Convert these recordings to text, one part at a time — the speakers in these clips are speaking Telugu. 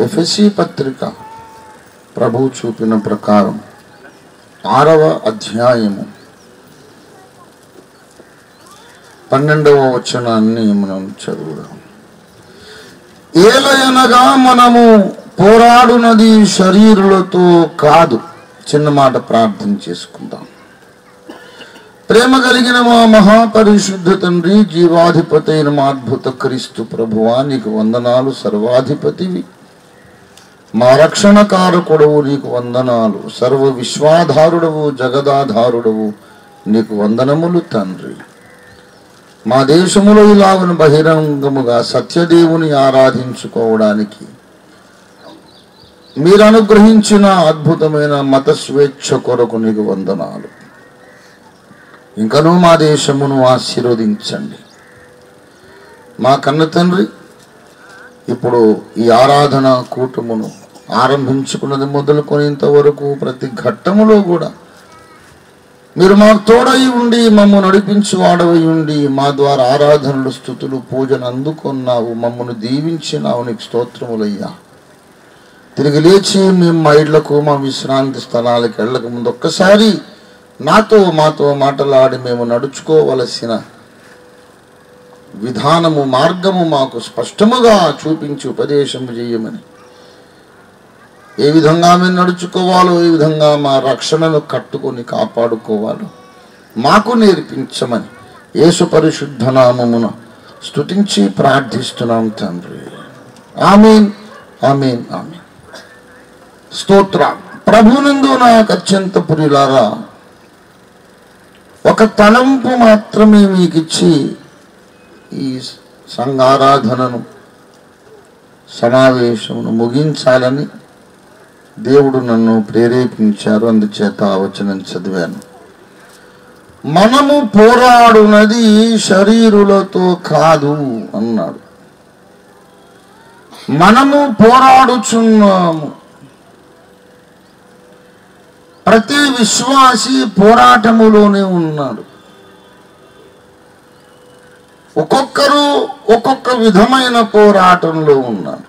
ఎఫ్ఎస్సి పత్రిక ప్రభు చూపిన ప్రకారం ఆరవ అధ్యాయము పన్నెండవ వచనాన్ని మనం చదువుదాం ఏలయనగా మనము పోరాడునది శరీరులతో కాదు చిన్న మాట ప్రార్థన చేసుకుందాం ప్రేమ కలిగిన మా మహాపరిశుద్ధ తండ్రి జీవాధిపతి అయిన మా అద్భుత క్రీస్తు ప్రభువా నీకు వందనాలు సర్వాధిపతివి మా రక్షణ కారకుడవు నీకు వందనాలు సర్వ విశ్వాధారుడవు జగదాధారుడవు నీకు వందనములు తండ్రి మా దేశములో ఇలాగను బహిరంగముగా సత్యదేవుని ఆరాధించుకోవడానికి మీరు అనుగ్రహించిన అద్భుతమైన మత స్వేచ్ఛ కొరకు నీకు వందనాలు ఇంకనూ మా దేశమును ఆశీర్వదించండి మా కన్న తండ్రి ఇప్పుడు ఈ ఆరాధన కూటమును ఆరంభించుకున్నది మొదలుకొనేంత వరకు ప్రతి ఘట్టములో కూడా మీరు మాకు తోడై ఉండి మమ్ము నడిపించి వాడవై ఉండి మా ద్వారా ఆరాధనలు స్థుతులు పూజను అందుకున్నావు మమ్మను దీవించినావు నీకు స్తోత్రములయ్యా తిరిగి లేచి మేము మా ఇళ్లకు మా విశ్రాంతి స్థలాలకు వెళ్ళక ముందు ఒక్కసారి నాతో మాతో మాటలాడి మేము నడుచుకోవలసిన విధానము మార్గము మాకు స్పష్టముగా చూపించి ఉపదేశము చేయమని ఏ విధంగా మేము నడుచుకోవాలో ఏ విధంగా మా రక్షణను కట్టుకొని కాపాడుకోవాలో మాకు నేర్పించమని యేసు పరిశుద్ధ నామమున స్తుతించి ప్రార్థిస్తున్నాం తండ్రి ఆమెన్ ఆమెన్ ఆమెన్ స్తోత్ర ప్రభునందు నాకు అత్యంత పురిలారా ఒక తలంపు మాత్రమే మీకు ఇచ్చి ఈ సంఘారాధనను సమావేశమును ముగించాలని దేవుడు నన్ను ప్రేరేపించారు అందుచేత ఆ వచనం చదివాను మనము పోరాడునది శరీరులతో కాదు అన్నాడు మనము పోరాడుచున్నాము ప్రతి విశ్వాసి పోరాటములోనే ఉన్నాడు ఒక్కొక్కరు ఒక్కొక్క విధమైన పోరాటంలో ఉన్నారు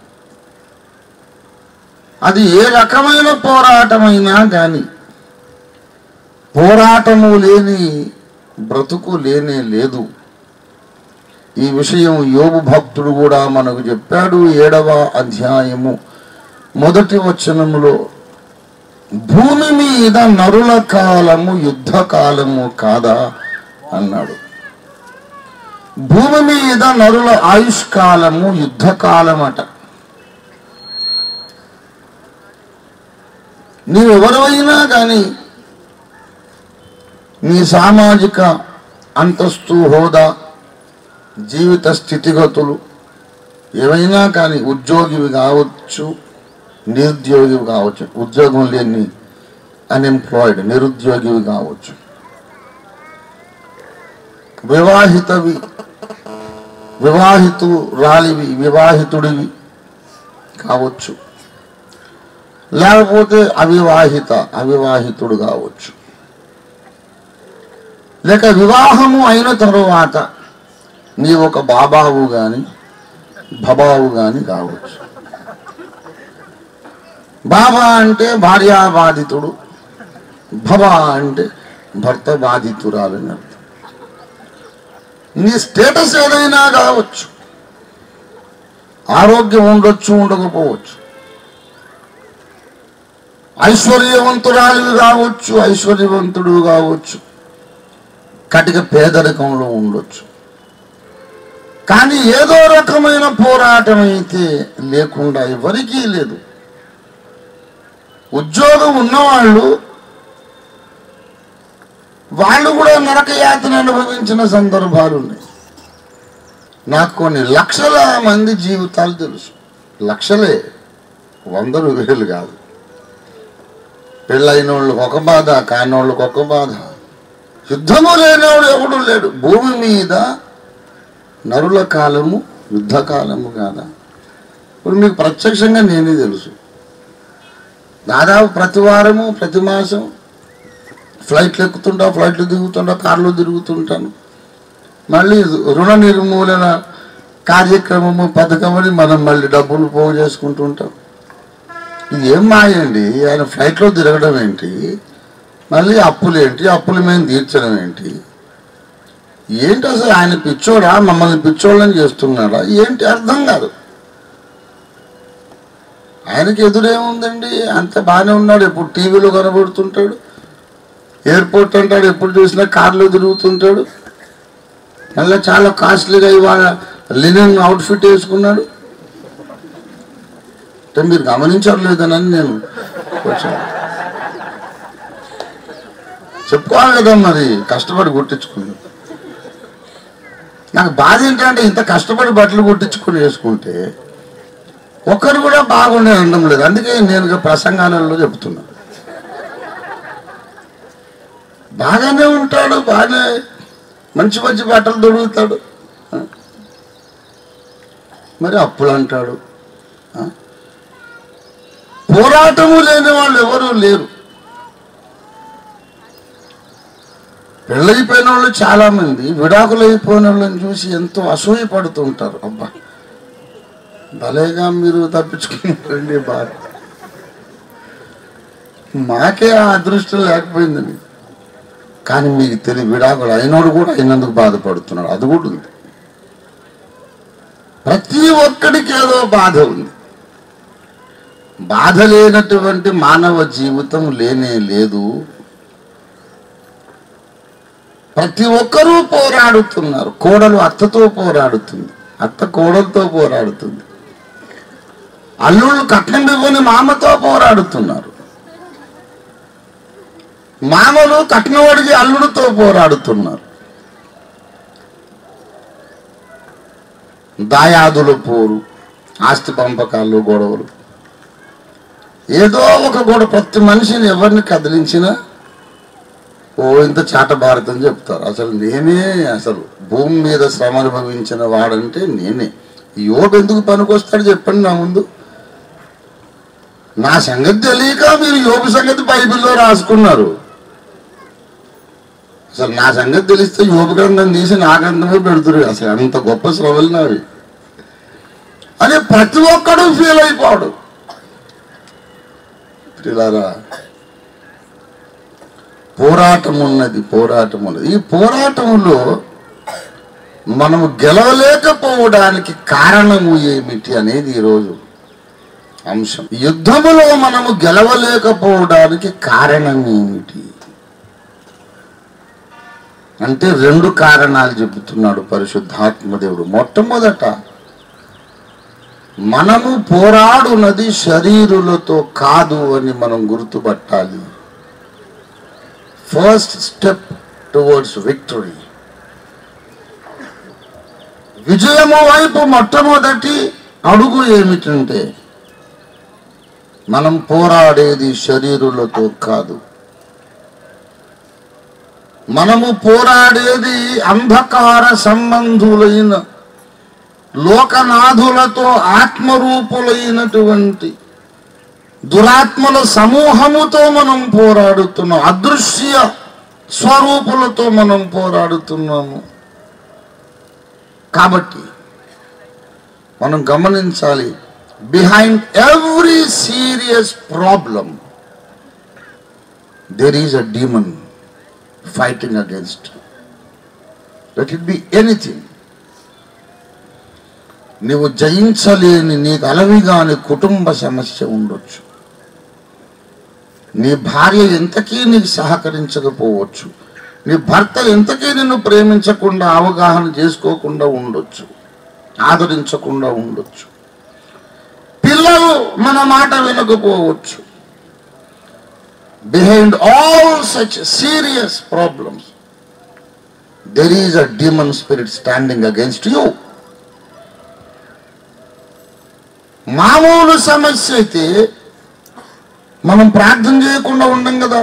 అది ఏ రకమైన పోరాటమైనా కానీ పోరాటము లేని బ్రతుకు లేనే లేదు ఈ విషయం యోగు భక్తుడు కూడా మనకు చెప్పాడు ఏడవ అధ్యాయము మొదటి వచనములో భూమి మీద నరుల కాలము యుద్ధ కాలము కాదా అన్నాడు భూమి మీద నరుల ఆయుష్కాలము యుద్ధ కాలమట నీవెవరైనా కానీ నీ సామాజిక అంతస్తు హోదా జీవిత స్థితిగతులు ఏవైనా కానీ ఉద్యోగివి కావచ్చు నిరుద్యోగివి కావచ్చు ఉద్యోగం లేని అన్ఎంప్లాయిడ్ నిరుద్యోగివి కావచ్చు వివాహితవి వివాహితు రాలివి వివాహితుడివి కావచ్చు లేకపోతే అవివాహిత అవివాహితుడు కావచ్చు లేక వివాహము అయిన తరువాత నీ ఒక బాబావు కానీ బబావు కానీ కావచ్చు బాబా అంటే భార్యా బాధితుడు భబా అంటే భర్త బాధితురాలని అర్థం నీ స్టేటస్ ఏదైనా కావచ్చు ఆరోగ్యం ఉండొచ్చు ఉండకపోవచ్చు ఐశ్వర్యవంతురాలు కావచ్చు ఐశ్వర్యవంతుడు కావచ్చు కటిక పేదరికంలో ఉండొచ్చు కానీ ఏదో రకమైన పోరాటం అయితే లేకుండా ఎవరికీ లేదు ఉద్యోగం ఉన్నవాళ్ళు వాళ్ళు కూడా నరక యాతన అనుభవించిన సందర్భాలు ఉన్నాయి నాకు కొన్ని లక్షల మంది జీవితాలు తెలుసు లక్షలే వందలు వేలు కాదు పెళ్ళైన వాళ్ళకి ఒక బాధ కానోళ్ళకి ఒక బాధ యుద్ధము లేనివాడు ఎవడు లేడు భూమి మీద నరుల కాలము యుద్ధ కాలము కాదా ఇప్పుడు మీకు ప్రత్యక్షంగా నేనే తెలుసు దాదాపు ప్రతి వారము ప్రతి మాసం ఫ్లైట్లు ఎక్కుతుంటా ఫ్లైట్లు దిగుతుంటా కార్లు తిరుగుతుంటాను మళ్ళీ రుణ నిర్మూలన కార్యక్రమము పథకమని మనం మళ్ళీ డబ్బులు పోగు చేసుకుంటూ ఉంటాం ఇది ఏం మాయండి ఆయన ఫ్లైట్లో తిరగడం ఏంటి మళ్ళీ అప్పులు ఏంటి అప్పులు మేము తీర్చడం ఏంటి ఏంటి అసలు ఆయన పిచ్చోడా మమ్మల్ని పిచ్చోళ్ళని చేస్తున్నాడా ఏంటి అర్థం కాదు ఆయనకి ఎదురేముందండి అంత బాగానే ఉన్నాడు ఎప్పుడు టీవీలో కనబడుతుంటాడు ఎయిర్పోర్ట్ అంటాడు ఎప్పుడు చూసినా కార్లో తిరుగుతుంటాడు మళ్ళీ చాలా కాస్ట్లీగా ఇవాళ లినెన్ అవుట్ఫిట్ వేసుకున్నాడు అంటే మీరు గమనించారు లేదనని నేను వచ్చాను చెప్పుకోవాలి కదా మరి కష్టపడి కుట్టించుకుంది నాకు బాధ ఏంటంటే ఇంత కష్టపడి బట్టలు కుట్టించుకుని వేసుకుంటే ఒక్కరు కూడా బాగుండే అనడం లేదు అందుకే నేను ఇక ప్రసంగాలలో చెప్తున్నా బాగానే ఉంటాడు బాగానే మంచి మంచి బట్టలు దొరుకుతాడు ఆ? మరి అప్పులు అంటాడు ఆ? పోరాటము లేని వాళ్ళు ఎవరు లేరు పెళ్ళైపోయిన వాళ్ళు చాలా మంది విడాకులు అయిపోయిన వాళ్ళని చూసి ఎంతో అసూయపడుతుంటారు అబ్బా భలేగా మీరు తప్పించుకున్నారండి బాధ మాకే ఆ అదృష్టం లేకపోయిందని కానీ మీకు తెలియ విడాకులు అయినోడు కూడా అయినందుకు బాధపడుతున్నాడు అది కూడా ఉంది ప్రతి ఒక్కడికి ఏదో బాధ ఉంది బాధ లేనటువంటి మానవ జీవితం లేనే లేదు ప్రతి ఒక్కరూ పోరాడుతున్నారు కోడలు అత్తతో పోరాడుతుంది అత్త కోడలతో పోరాడుతుంది అల్లుళ్ళు కట్నం ఇవ్వని మామతో పోరాడుతున్నారు మామలు కట్నవాడికి అల్లుడితో పోరాడుతున్నారు దాయాదుల పోరు ఆస్తి పంపకాలు గొడవలు ఏదో ఒక గొడవ ప్రతి మనిషిని ఎవరిని కదిలించినా ఓ ఇంత చాట భారతం చెప్తారు అసలు నేనే అసలు భూమి మీద శ్రమ అనుభవించిన వాడంటే నేనే ఈ యోబు ఎందుకు పనికొస్తాడు చెప్పండి నా ముందు నా సంగతి తెలియక మీరు యోబు సంగతి బైబిల్లో రాసుకున్నారు అసలు నా సంగతి తెలిస్తే యోబు గ్రంథం తీసి నా గ్రంథమే పెడుతురు అసలు అంత గొప్ప శ్రమలు నావి అని ప్రతి ఒక్కడు ఫీల్ అయిపోడు పిల్లారా పోరాటం ఉన్నది పోరాటం ఉన్నది ఈ పోరాటంలో మనము గెలవలేకపోవడానికి కారణము ఏమిటి అనేది ఈరోజు అంశం యుద్ధములో మనము గెలవలేకపోవడానికి కారణం ఏమిటి అంటే రెండు కారణాలు చెబుతున్నాడు పరిశుద్ధాత్మదేవుడు మొట్టమొదట మనము పోరాడునది శరీరులతో కాదు అని మనం గుర్తుపట్టాలి ఫస్ట్ స్టెప్ టువర్డ్స్ విక్టరీ విజయము వైపు మొట్టమొదటి అడుగు ఏమిటంటే మనం పోరాడేది శరీరులతో కాదు మనము పోరాడేది అంధకార సంబంధులైన లోకనాథులతో ఆత్మరూపులైనటువంటి దురాత్మల సమూహముతో మనం పోరాడుతున్నాం అదృశ్య స్వరూపులతో మనం పోరాడుతున్నాము కాబట్టి మనం గమనించాలి behind every serious problem there is a demon fighting against let it be anything నువ్వు జయించలేని నీకు అలవిగాని కుటుంబ సమస్య ఉండొచ్చు నీ భార్య ఎంతకీ నీకు సహకరించకపోవచ్చు నీ భర్త ఎంతకీ నిన్ను ప్రేమించకుండా అవగాహన చేసుకోకుండా ఉండొచ్చు ఆదరించకుండా ఉండొచ్చు పిల్లలు మన మాట వినకపోవచ్చు behind all such serious problems there is a demon spirit standing against you మామూలు సమస్య అయితే మనం ప్రార్థన చేయకుండా ఉండం కదా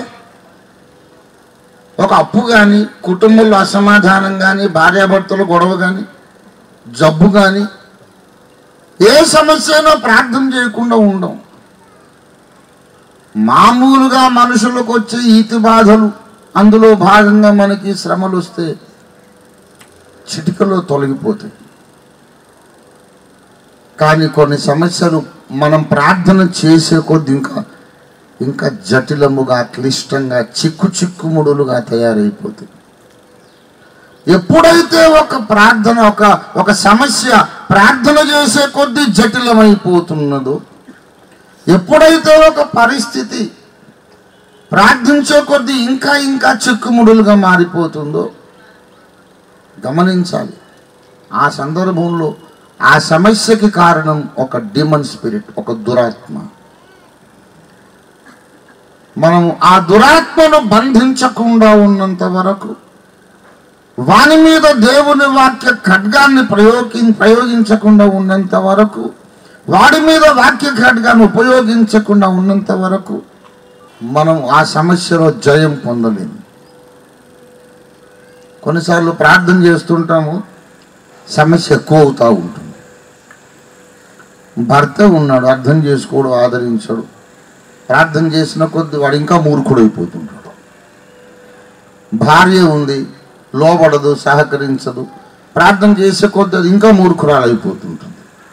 ఒక అప్పు కానీ కుటుంబంలో అసమాధానం కానీ భార్యాభర్తలు గొడవ కానీ జబ్బు కానీ ఏ సమస్య అయినా ప్రార్థన చేయకుండా ఉండం మామూలుగా మనుషులకు వచ్చే ఈతి బాధలు అందులో భాగంగా మనకి శ్రమలు వస్తే చిటికలో తొలగిపోతాయి కానీ కొన్ని సమస్యలు మనం ప్రార్థన చేసే కొద్ది ఇంకా ఇంకా జటిలముగా క్లిష్టంగా చిక్కు చిక్కుముడులుగా తయారైపోతుంది ఎప్పుడైతే ఒక ప్రార్థన ఒక ఒక సమస్య ప్రార్థన చేసే కొద్దీ జటిలమైపోతున్నదో ఎప్పుడైతే ఒక పరిస్థితి ప్రార్థించే కొద్దీ ఇంకా ఇంకా చిక్కుముడులుగా మారిపోతుందో గమనించాలి ఆ సందర్భంలో ఆ సమస్యకి కారణం ఒక డిమన్ స్పిరిట్ ఒక దురాత్మ మనం ఆ దురాత్మను బంధించకుండా ఉన్నంత వరకు వాని మీద దేవుని వాక్య ఖడ్గాన్ని ప్రయోగి ప్రయోగించకుండా ఉన్నంత వరకు వాడి మీద వాక్య ఖడ్గాన్ని ఉపయోగించకుండా ఉన్నంత వరకు మనం ఆ సమస్యలో జయం పొందలేము కొన్నిసార్లు ప్రార్థన చేస్తుంటాము సమస్య ఎక్కువ అవుతూ ఉంటుంది భర్త ఉన్నాడు అర్థం చేసుకోడు ఆదరించడు ప్రార్థన చేసిన కొద్ది వాడు ఇంకా మూర్ఖుడైపోతుంటాడు భార్య ఉంది లోబడదు సహకరించదు ప్రార్థన చేసే కొద్ది అది ఇంకా మూర్ఖురాలైపోతుంటుంది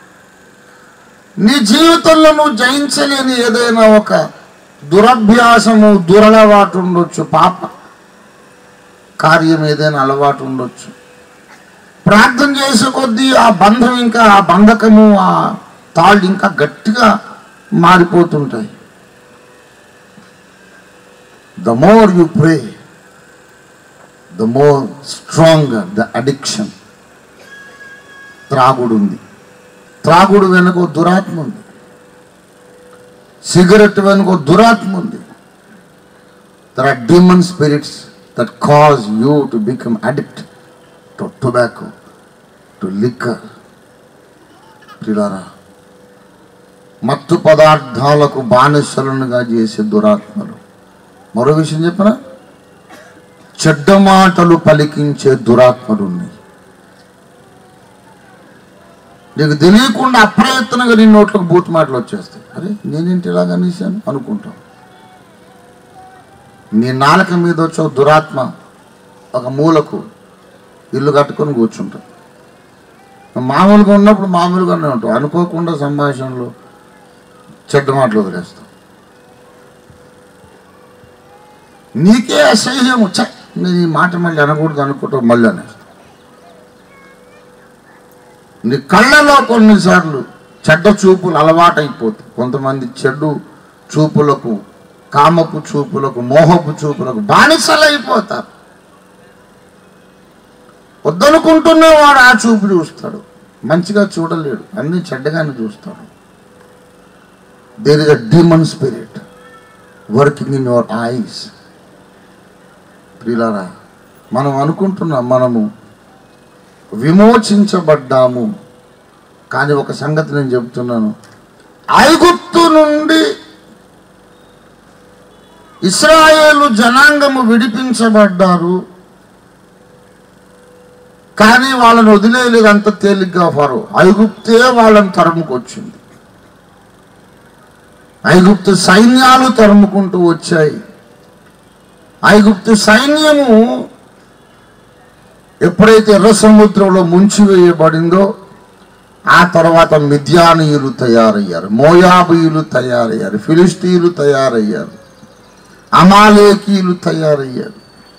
నీ జీవితంలో నువ్వు జయించలేని ఏదైనా ఒక దురభ్యాసము దురలవాటు ఉండొచ్చు పాప కార్యం ఏదైనా అలవాటు ఉండొచ్చు ప్రార్థన చేసే కొద్దీ ఆ బంధం ఇంకా ఆ బంధకము ఆ తాళ్ళు ఇంకా గట్టిగా మారిపోతుంటాయి the more you pray the more strong the addiction త్రాగుడు ఉంది త్రాగుడు వెనుక ఓ దురాత్మ ఉంది సిగరెట్ వెనుక ఓ దురాత్మ ఉంది there are demon spirits that cause you to become addict to tobacco to liquor ప్రిలారా మత్తు పదార్థాలకు బానిసలుగా చేసే దురాత్మలు మరో విషయం చెప్పనా చెడ్డ మాటలు పలికించే దురాత్మలు ఉన్నాయి నీకు తెలియకుండా అప్రయత్నంగా నీ నోట్లకు బూత్ మాటలు వచ్చేస్తాయి అరే నేనేంటి ఇలాగ అనేసాను అనుకుంటాం నీ నాలుక మీద వచ్చే ఒక దురాత్మ ఒక మూలకు ఇల్లు కట్టుకొని కూర్చుంటాం మామూలుగా ఉన్నప్పుడు మామూలుగానే ఉంటాం అనుకోకుండా సంభాషణలు చెడ్డ మాటలు వదిలేస్తాం నీకే అసహ్యం ఛ, నేను ఈ మాట మళ్ళీ అనకూడదు అనుకుంటావు మళ్ళీ అనేస్తాం నీ కళ్ళలో కొన్నిసార్లు చెడ్డ చూపులు అలవాటైపోతాయి కొంతమంది చెడు చూపులకు కామపు చూపులకు మోహపు చూపులకు బానిసలైపోతారు వద్దనుకుంటూనే వాడు ఆ చూపు చూస్తాడు మంచిగా చూడలేడు అన్ని చెడ్డగానే చూస్తాడు there is a demon spirit working in your eyes ప్రియులారా మనం అనుకుంటున్నాం మనము విమోచించబడ్డాము కానీ ఒక సంగతి నేను చెప్తున్నాను ఐగుప్తు నుండి ఇస్రాయేలు జనాంగము విడిపించబడ్డారు కానీ వాళ్ళని వదిలేయలేదు అంత తేలిగ్గా ఫరో ఐగుప్తే వాళ్ళని తరుముకొచ్చింది ఐగుప్తు సైన్యాలు తరుముకుంటూ వచ్చాయి ఐగుప్తు సైన్యము ఎప్పుడైతే ఎర్ర సముద్రంలో ముంచివేయబడిందో ఆ తర్వాత మిథ్యానీయులు తయారయ్యారు మోయాబీయులు తయారయ్యారు ఫిలిస్తీయులు తయారయ్యారు అమాలేకీయులు తయారయ్యారు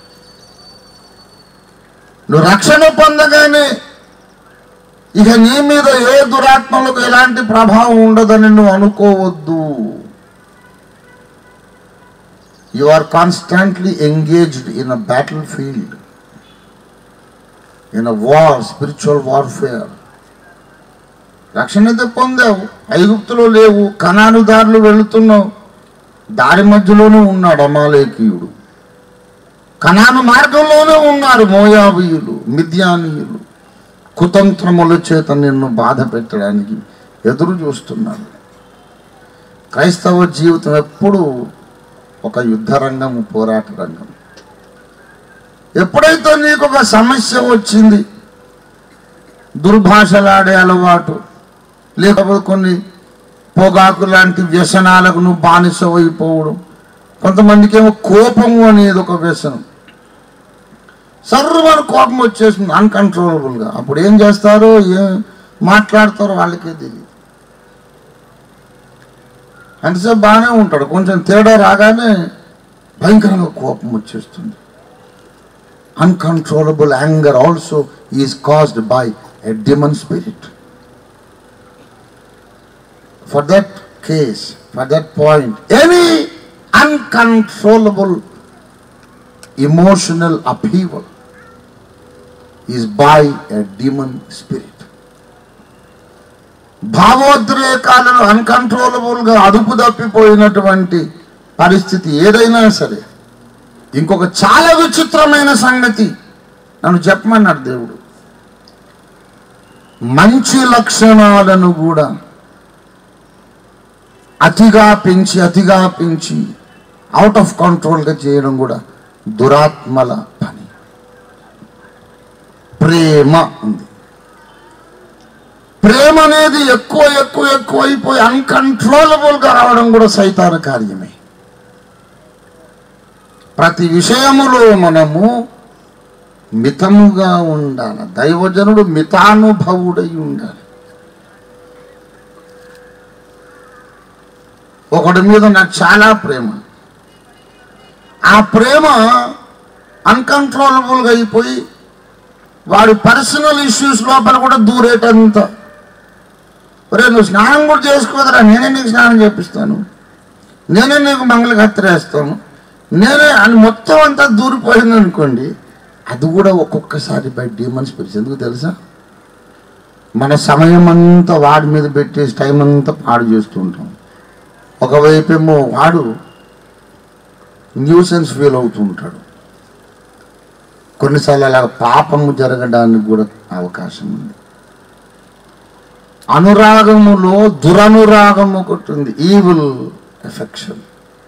నువ్వు రక్షణ పొందగానే ఇక నీ మీద ఏ దురాత్మలకు ఎలాంటి ప్రభావం ఉండదని నువ్వు అనుకోవద్దు you are constantly engaged in a battle field in a war spiritual warfare రక్షణ అయితే పొందావు ఐగుప్తులో లేవు కణాను దారులు వెళుతున్నావు దారి మధ్యలోనే ఉన్నాడు అమాలేకీయుడు కణాను మార్గంలోనే ఉన్నారు మోయాబీయులు మిథ్యానీయులు కుతంత్రముల చేత నిన్ను బాధ పెట్టడానికి ఎదురు చూస్తున్నాడు క్రైస్తవ జీవితం ఎప్పుడు ఒక యుద్ధ రంగం పోరాట రంగం ఎప్పుడైతే నీకు ఒక సమస్య వచ్చింది దుర్భాషలాడే అలవాటు లేకపోతే కొన్ని పొగాకు లాంటి వ్యసనాలకు నువ్వు బానిస అయిపోవడం కొంతమందికి ఏమో కోపము అనేది ఒక వ్యసనం సర్వన కోపం వచ్చేసింది అన్కంట్రోలబుల్గా అప్పుడు ఏం చేస్తారో ఏం మాట్లాడతారో వాళ్ళకే తెలియదు అంతసేపు బాగానే ఉంటాడు కొంచెం తేడా రాగానే భయంకరంగా కోపం వచ్చేస్తుంది uncontrollable anger also is caused by a demon spirit for that case for that point any uncontrollable emotional upheaval is by a demon spirit. భావోద్రేకాలను అన్కంట్రోలబుల్గా అదుపు తప్పిపోయినటువంటి పరిస్థితి ఏదైనా సరే ఇంకొక చాలా విచిత్రమైన సంగతి నన్ను చెప్పమన్నాడు దేవుడు మంచి లక్షణాలను కూడా అతిగా పెంచి అతిగా పెంచి అవుట్ ఆఫ్ కంట్రోల్గా చేయడం కూడా దురాత్మల పని ప్రేమ ఉంది ప్రేమ అనేది ఎక్కువ ఎక్కువ ఎక్కువ అయిపోయి అన్కంట్రోలబుల్గా రావడం కూడా సైతాన కార్యమే ప్రతి విషయములో మనము మితముగా ఉండాలి దైవజనుడు మితానుభవుడై ఉండాలి ఒకడి మీద నాకు చాలా ప్రేమ ఆ ప్రేమ అన్కంట్రోలబుల్గా అయిపోయి వాడి పర్సనల్ ఇష్యూస్ లోపల కూడా దూరేటంత ఒరే నువ్వు స్నానం కూడా చేసుకోదరా నేనే నీకు స్నానం చేపిస్తాను నేనే నీకు మంగళగత్ర వేస్తాను నేనే అని మొత్తం అంతా దూరిపోయింది అనుకోండి అది కూడా ఒక్కొక్కసారి బై డీమన్స్ పిలిచి ఎందుకు తెలుసా మన సమయం అంతా వాడి మీద పెట్టేసి టైం అంతా పాడు చేస్తూ ఉంటాం ఒకవైపేమో వాడు న్యూసెన్స్ ఫీల్ అవుతూ ఉంటాడు కొన్నిసార్లు అలా పాపము జరగడానికి కూడా అవకాశం ఉంది అనురాగములో దురనురాగం ఒకటి ఉంది ఈవిల్ ఎఫెక్షన్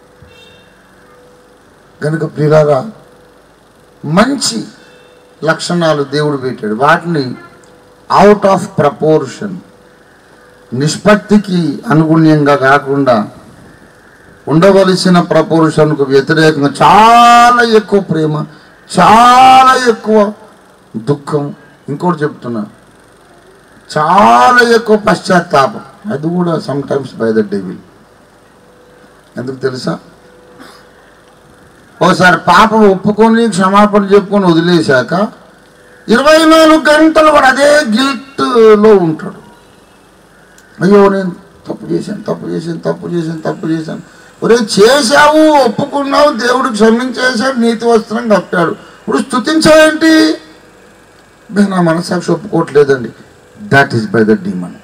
కనుక ప్రియులారా మంచి లక్షణాలు దేవుడు పెట్టాడు వాటిని అవుట్ ఆఫ్ ప్రపోర్షన్ నిష్పత్తికి అనుగుణ్యంగా కాకుండా ఉండవలసిన ప్రపోర్షన్కు వ్యతిరేకంగా చాలా ఎక్కువ ప్రేమ చాలా ఎక్కువ దుఃఖం ఇంకోటి చెప్తున్నా చాలా ఎక్కువ పశ్చాత్తాపం అది కూడా sometimes by the devil ఎందుకు తెలుసా ఓసారి పాపం ఒప్పుకొని క్షమాపణ చెప్పుకొని వదిలేశాక ఇరవై నాలుగు గంటలు వాడు అదే గిల్ట్లో ఉంటాడు అయ్యో నేను తప్పు చేశాను తప్పు చేశాను తప్పు చేశాను తప్పు చేశాను ఒరే చేశావు ఒప్పుకున్నావు దేవుడు క్షమించేశాడు నీతి వస్త్రం కప్పాడు ఇప్పుడు స్థుతించావేంటి "నేను నా మనసాక్షి ఒప్పుకోవట్లేదండి that is by the demon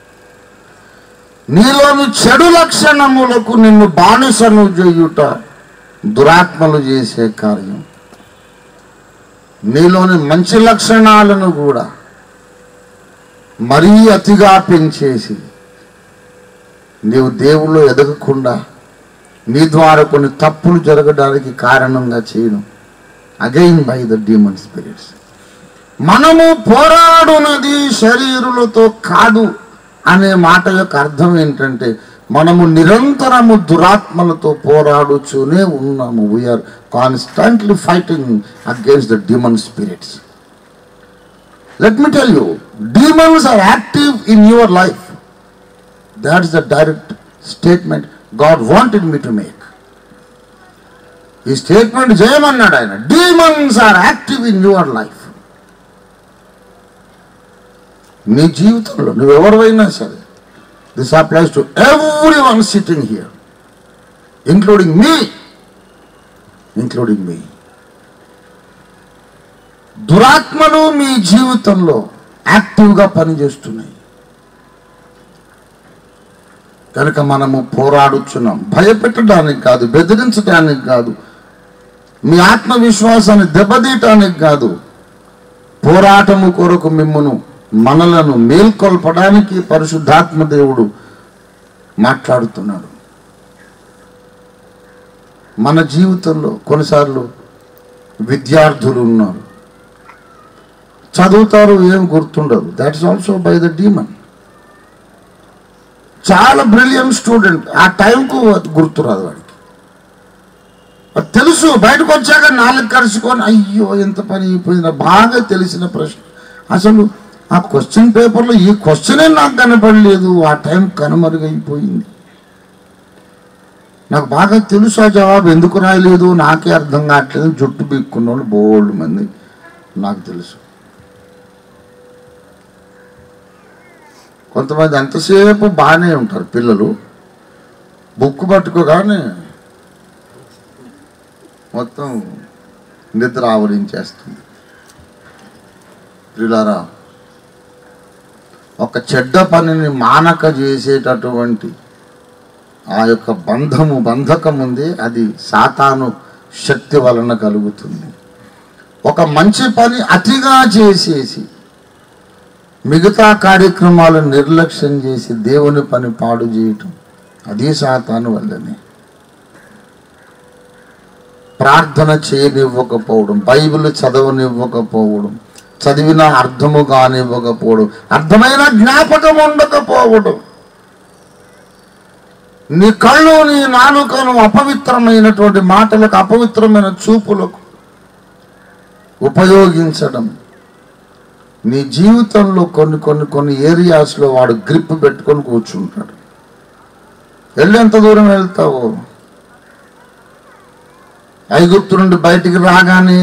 నీలోని చెడు లక్షణములకు నిన్ను బానిసను చేయుట దురాత్మలు చేసే కార్యం నీలోని మంచి లక్షణాలను కూడా మరీ అతిగా పెంచేసి నీవు దేవుళ్ళు ఎదగకుండా నీ ద్వారా కొన్ని తప్పులు జరగడానికి కారణంగా చేయడం again by the demon spirits మనము పోరాడునది శరీరులతో కాదు అనే మాట యొక్క అర్థం ఏంటంటే మనము నిరంతరము దురాత్మలతో పోరాడుచూనే ఉన్నాము we're constantly fighting against the demon spirits let me tell you demons are active in your life that is the direct statement God wanted me to make ఈ స్టేట్మెంట్ చేయమన్నాడు ఆయన demons are active in your life నీ జీవితంలో నువ్వు ఎవరివైనా సరే this applies to everyone sitting here including me including me దురాత్మలు మీ జీవితంలో యాక్టివ్గా పనిచేస్తున్నాయి కనుక మనము పోరాడుచున్నాం భయపెట్టడానికి కాదు బెదిరించడానికి కాదు మీ ఆత్మవిశ్వాసాన్ని దెబ్బతీయటానికి కాదు పోరాటము కొరకు మిమ్మను మనలను మేల్కొల్పడానికి పరిశుద్ధాత్మ దేవుడు మాట్లాడుతున్నాడు మన జీవితంలో కొన్నిసార్లు విద్యార్థులు ఉన్నారు చదువుతారు ఏం గుర్తుండదు that is also by the demon చాలా బ్రిలియంట్ స్టూడెంట్ ఆ టైంకు అది గుర్తురాదు వాడికి అది తెలుసు బయటకు వచ్చాక నాలుగు కరుచుకొని అయ్యో ఎంత పని అయిపోయింది బాగా తెలిసిన ప్రశ్న అసలు ఆ క్వశ్చన్ పేపర్లో ఈ క్వశ్చనే నాకు కనపడలేదు ఆ టైం కనుమరుగైపోయింది నాకు బాగా తెలుసు ఆ జవాబు ఎందుకు రాయలేదు నాకే అర్థం కావట్లేదు జుట్టు పీక్కున్న వాళ్ళు బోల్డ్ మంది నాకు తెలుసు కొంతమంది ఎంతసేపు బాగానే ఉంటారు పిల్లలు బుక్ పట్టుకోగానే మొత్తం నిద్ర ఆవరించేస్తుంది ప్రియులారా ఒక చెడ్డ పనిని మానక చేసేటటువంటి ఆ యొక్క బంధము బంధకం ఉంది అది సాతాను శక్తి వలన కలుగుతుంది ఒక మంచి పని అతిగా చేసేసి మిగతా కార్యక్రమాలను నిర్లక్ష్యం చేసి దేవుని పని పాడు చేయటం అది సాతాను వల్లనే ప్రార్థన చేయనివ్వకపోవడం బైబిల్ చదవనివ్వకపోవడం చదివిన అర్థము కానివ్వకపోవడం అర్థమైన జ్ఞాపకం ఉండకపోవడం నీ కళ్ళు నీ నాలుకను అపవిత్రమైనటువంటి మాటలకు అపవిత్రమైన చూపులకు ఉపయోగించడం నీ జీవితంలో కొన్ని కొన్ని కొన్ని ఏరియాస్లో వాడు గ్రిప్ పెట్టుకొని కూర్చుంటాడు వెళ్ళి ఎంత దూరం వెళ్తావు ఐగుప్తు నుండి బయటికి రాగానే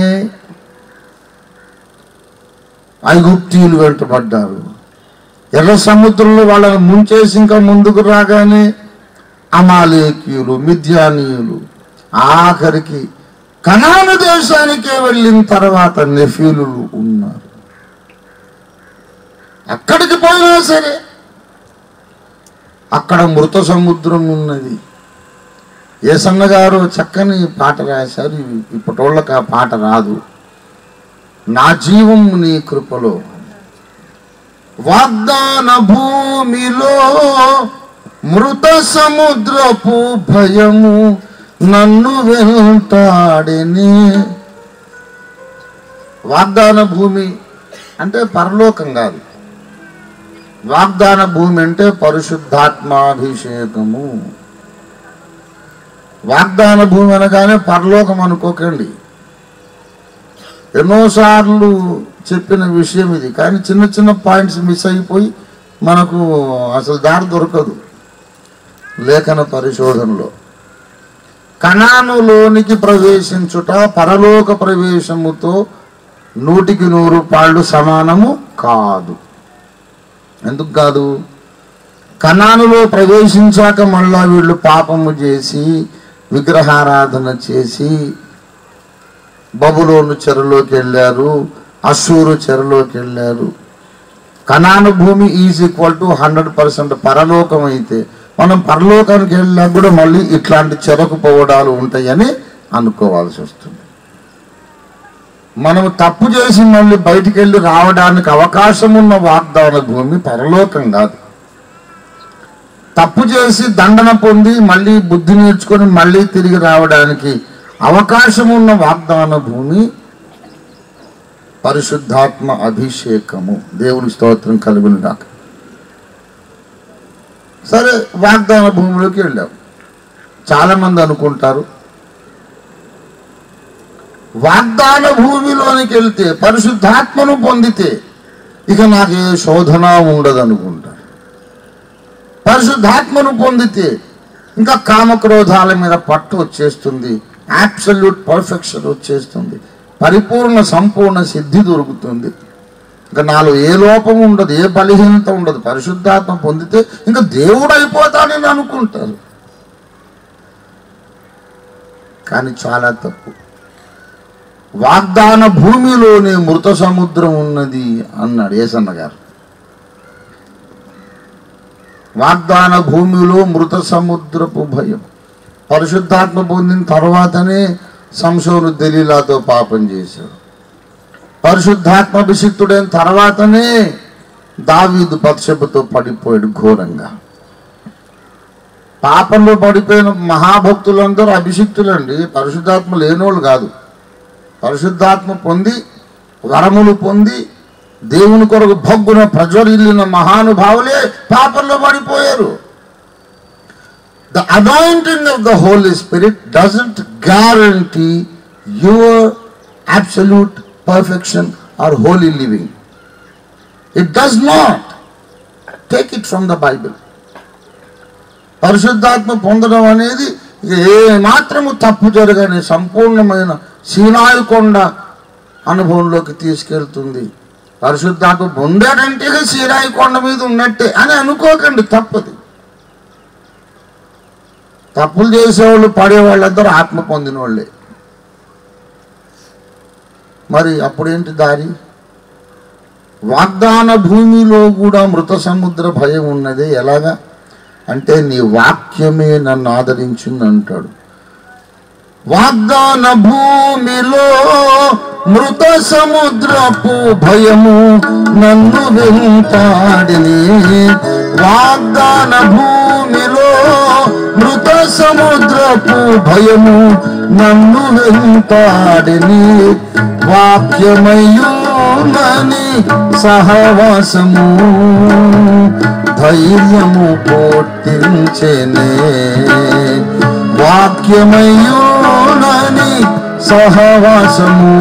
ఐగుప్తీయులు వెంటబడ్డారు ఎర్ర సముద్రంలో వాళ్ళని ముంచేసి ఇంకా ముందుకు రాగానే అమాలేకీయులు మిథ్యానీయులు ఆఖరికి కనాను దేశానికే వెళ్ళిన తర్వాత నెఫీలు ఉన్నారు అక్కడికి పోయినా సరే అక్కడ మృత సముద్రం ఉన్నది ఏసన్న గారు చక్కని పాట రాశారు ఇవి- ఇప్పటోళ్ళకి ఆ పాట రాదు నా జీవం నీ కృపలో వాగ్దాన భూమిలో మృత సముద్రపు భయము నన్ను వెంటాడిని వాగ్దాన భూమి అంటే పరలోకం కాదు వాగ్దాన భూమి అంటే పరిశుద్ధాత్మాభిషేకము వాగ్దాన భూమి అనగానే పరలోకం అనుకోకండి ఎన్నోసార్లు చెప్పిన విషయం ఇది కానీ చిన్న చిన్న పాయింట్స్ మిస్ అయిపోయి మనకు అసలు దారి దొరకదు లేఖన పరిశోధనలో కణానులోనికి ప్రవేశించుట పరలోక ప్రవేశముతో నూటికి నూరు పాళ్ళు సమానము కాదు ఎందుకు కాదు కణానులో ప్రవేశించాక మళ్ళా వీళ్ళు పాపము చేసి విగ్రహారాధన చేసి బబులోను చెరలోకి వెళ్ళారు అసూరు చెరలోకి వెళ్ళారు కణాను భూమి is equal to hundred percent పరలోకం అయితే మనం పరలోకానికి వెళ్ళినా కూడా మళ్ళీ ఇట్లాంటి చెరకు పోవడాలు ఉంటాయని అనుకోవాల్సి వస్తుంది మనం తప్పు చేసి మళ్ళీ బయటికి వెళ్ళి రావడానికి అవకాశం ఉన్న వాగ్దాన భూమి పరలోకం కాదు తప్పు చేసి దండన పొంది మళ్ళీ బుద్ధి నేర్చుకొని మళ్ళీ తిరిగి రావడానికి అవకాశం ఉన్న వాగ్దాన భూమి పరిశుద్ధాత్మ అభిషేకము దేవుని స్తోత్రం కలుగును గాక సరే వాగ్దాన భూమిలోకి వెళ్ళాం చాలా మంది అనుకుంటారు వాగ్దాన భూమిలోనికి వెళ్తే పరిశుద్ధాత్మను పొందితే ఇక నాకు ఏ శోధన ఉండదు అనుకుంటారు పరిశుద్ధాత్మను పొందితే ఇంకా కామక్రోధాల మీద పట్టు వచ్చేస్తుంది అబ్సల్యూట్ పర్ఫెక్షన్ వచ్చేస్తుంది పరిపూర్ణ సంపూర్ణ సిద్ధి దొరుకుతుంది ఇంకా నాలో ఏ లోపం ఉండదు ఏ బలహీనత ఉండదు పరిశుద్ధాత్మ పొందితే ఇంకా దేవుడు అయిపోతానని అనుకుంటారు కానీ చాలా తప్పు వాగ్దాన భూమిలోనే మృత సముద్రం ఉన్నది అన్నాడు ఏసన్న గారు వాగ్దాన భూమిలో మృత సముద్రపు భయం పరిశుద్ధాత్మ పొందిన తర్వాతనే సంసోను దలీలాతో పాపం చేశాడు పరిశుద్ధాత్మ అభిషిక్తుడైన తర్వాతనే దావీదు పక్షపుతో పడిపోయాడు ఘోరంగా పాపంలో పడిపోయిన మహాభక్తులందరూ అభిషిక్తులండి పరిశుద్ధాత్మ లేనోళ్ళు కాదు పరిశుద్ధాత్మ పొంది వరములు పొంది దేవుని కొరకు భగ్గున ప్రజ్వరిల్లిన మహానుభావులే పాపంలో పడిపోయారు the anointing of the holy spirit doesn't guarantee your absolute perfection or holy living it does not take it from the Bible పరిశుద్ధాత్మ పొందడం అనేది ఇక ఏ మాత్రము తప్పు జరగని సంపూర్ణమైన సీనాయి కొండ అనుభవంలోకి తీసుకెళ్తుంది పరిశుద్ధాత్మ పొందాడంటే ఇక సీనాయి కొండ మీద ఉన్నట్టే అని అనుకోకండి తప్పది తప్పులు చేసేవాళ్ళు పడేవాళ్ళందరూ ఆత్మ పొందిన వాళ్ళే మరి అప్పుడేంటి దారి వాగ్దాన భూమిలో కూడా మృత సముద్ర భయం ఉన్నది ఎలాగా అంటే నీ వాక్యమే నన్ను ఆదరించింది అంటాడు వాగ్దాన భూమిలో మృత సముద్రపు భయము నన్ను వెంటాడిని వాగ్దాన భూమిలో మృత సముద్రపు భయము నన్ను వెంటాడిని వాక్యమయ్యునని సహవాసము ధైర్యము పోటించెనే వాక్యమయ్యునని సహవాసము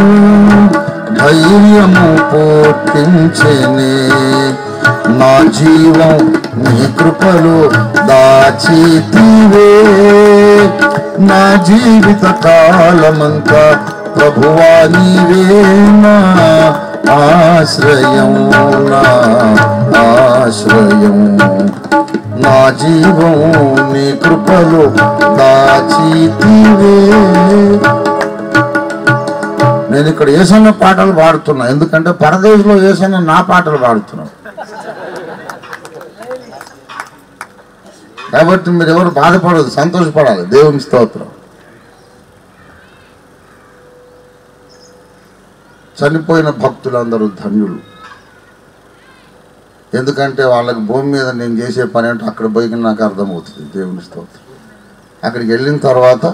ధైర్యము పోటించెనే నా జీవం నీ కృపలో దాచితివే నా జీవిత కాలమంతా ప్రభువా నీవే నా ఆశ్రయం నా ఆశ్రయం నా జీవం నీ కృపలో దాచితివే నేను ఇక్కడ ఏసన్న పాటలు పాడుతున్నా ఎందుకంటే పరదేశంలో ఏసన్న నా పాటలు పాడుతున్నాను కాబట్టి మీరు ఎవరు బాధపడదు సంతోషపడాలి దేవుని స్తోత్రం చనిపోయిన భక్తులందరూ ధన్యులు ఎందుకంటే వాళ్ళకి భూమి మీద నేను చేసే పని అంటే అక్కడ పోయి నాకు అర్థమవుతుంది దేవుని స్తోత్రం అక్కడికి వెళ్ళిన తర్వాత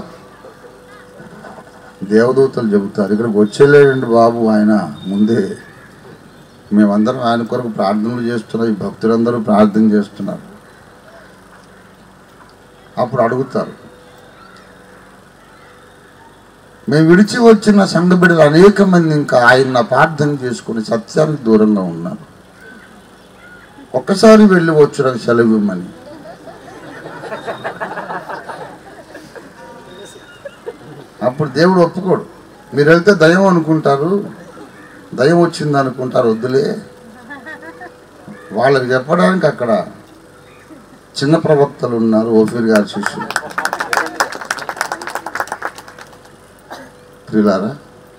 దేవదూతలు చెబుతారు ఇక్కడికి వచ్చేలేడండి బాబు ఆయన ముందే మేమందరం ఆయన కొరకు ప్రార్థనలు చేస్తున్నాం ఈ భక్తులందరూ ప్రార్థన చేస్తున్నారు అప్పుడు అడుగుతారు మేము విడిచి వచ్చిన సంఘ బిడ్డలు అనేక మంది ఇంకా ఆయన ప్రార్థన చేసుకుని సత్యానికి దూరంగా ఉన్నారు ఒక్కసారి వెళ్ళి వచ్చురా సెలవు ఇవ్వమని అప్పుడు దేవుడు ఒప్పుకోడు మీరు వెళ్తే దయం అనుకుంటారు దయం వచ్చింది అనుకుంటారు వద్దులే వాళ్ళకి చెప్పడానికి అక్కడ చిన్న ప్రవక్తలు ఉన్నారు ఓఫీర్ గారి శిష్యులు ప్రియులారా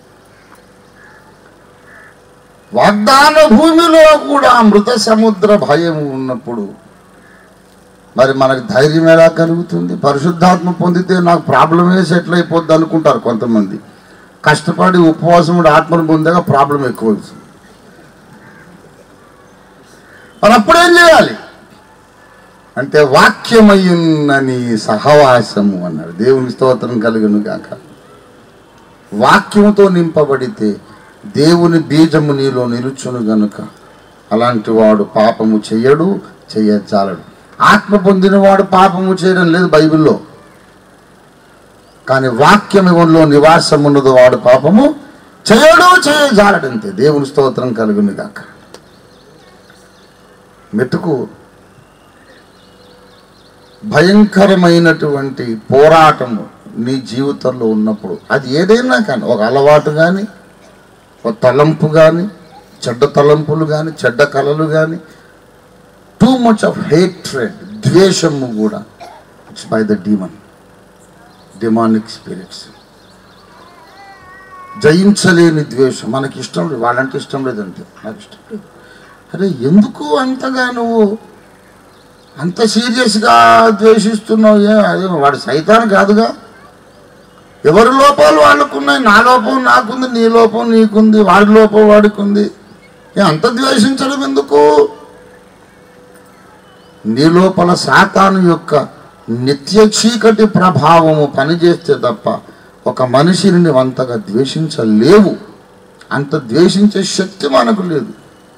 వాగ్దాన భూమిలో కూడా మృత సముద్ర భయం ఉన్నప్పుడు మరి మనకి ధైర్యం ఎలా కలుగుతుంది పరిశుద్ధాత్మ పొందితే నాకు ప్రాబ్లమే సెటిల్ అయిపోద్ది అనుకుంటారు కొంతమంది కష్టపడి ఉపవాసం ఉండి ఆత్మను పొందాక ప్రాబ్లం ఎక్కువ అవుతుంది మరి అప్పుడేం చేయాలి అంటే వాక్యమయ్యున్నని సహవాసము అన్నాడు దేవుని స్తోత్రం కలుగును గాక వాక్యముతో నింపబడితే దేవుని బీజము నీలో నిలుచును గనుక అలాంటి వాడు పాపము చెయ్యడు చెయ్యజాలడు ఆత్మ పొందినవాడు పాపము చేయడం లేదు బైబిల్లో కానీ వాక్యములో నివాసం ఉన్నది వాడు పాపము చేయడు చేయజాలడంతే దేవుని స్తోత్రం కలుగును గాక మెట్టుకు భయంకరమైనటువంటి పోరాటము నీ జీవితంలో ఉన్నప్పుడు అది ఏదైనా కానీ ఒక అలవాటు కానీ ఒక తలంపు కానీ చెడ్డ తలంపులు కానీ చెడ్డ కళలు కానీ టూ మచ్ ఆఫ్ హేట్రెడ్ ద్వేషము కూడా it's by the demon demonic spirits జయించలేని ద్వేషం మనకి ఇష్టం లేదు వాళ్ళంటే ఇష్టం లేదంటే నాకు ఇష్టం లేదు అరే ఎందుకు అంతగా నువ్వు అంత సీరియస్గా ద్వేషిస్తున్నావు ఏ అదే వాడు సైతాన్ కాదుగా ఎవరి లోపాలు వాళ్ళకున్నాయి నా లోపం నాకుంది నీ లోపం నీకుంది వాడి లోపం వాడికి ఉంది ఏ అంత ద్వేషించడం ఎందుకు నీ లోపల సాతాను యొక్క నిత్య చీకటి ప్రభావము పనిచేస్తే తప్ప ఒక మనిషిని నువ్వు అంతగా ద్వేషించలేవు అంత ద్వేషించే శక్తి మనకు లేదు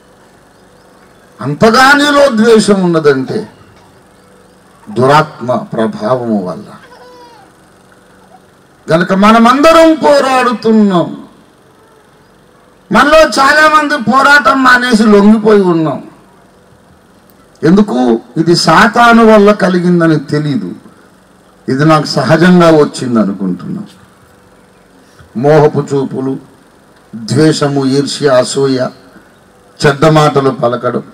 అంతగా నీలో ద్వేషం ఉన్నదంటే దురాత్మ ప్రభావము వల్ల గనుక మనమందరం పోరాడుతున్నాం మనలో చాలా మంది పోరాటం మానేసి లొంగిపోయి ఉన్నాం ఎందుకు ఇది సాతాను వల్ల కలిగిందని తెలీదు ఇది నాకు సహజంగా వచ్చింది అనుకుంటున్నా మోహపు చూపులు ద్వేషము ఈర్ష్య అసూయ చెడ్డ మాటలు పలకడం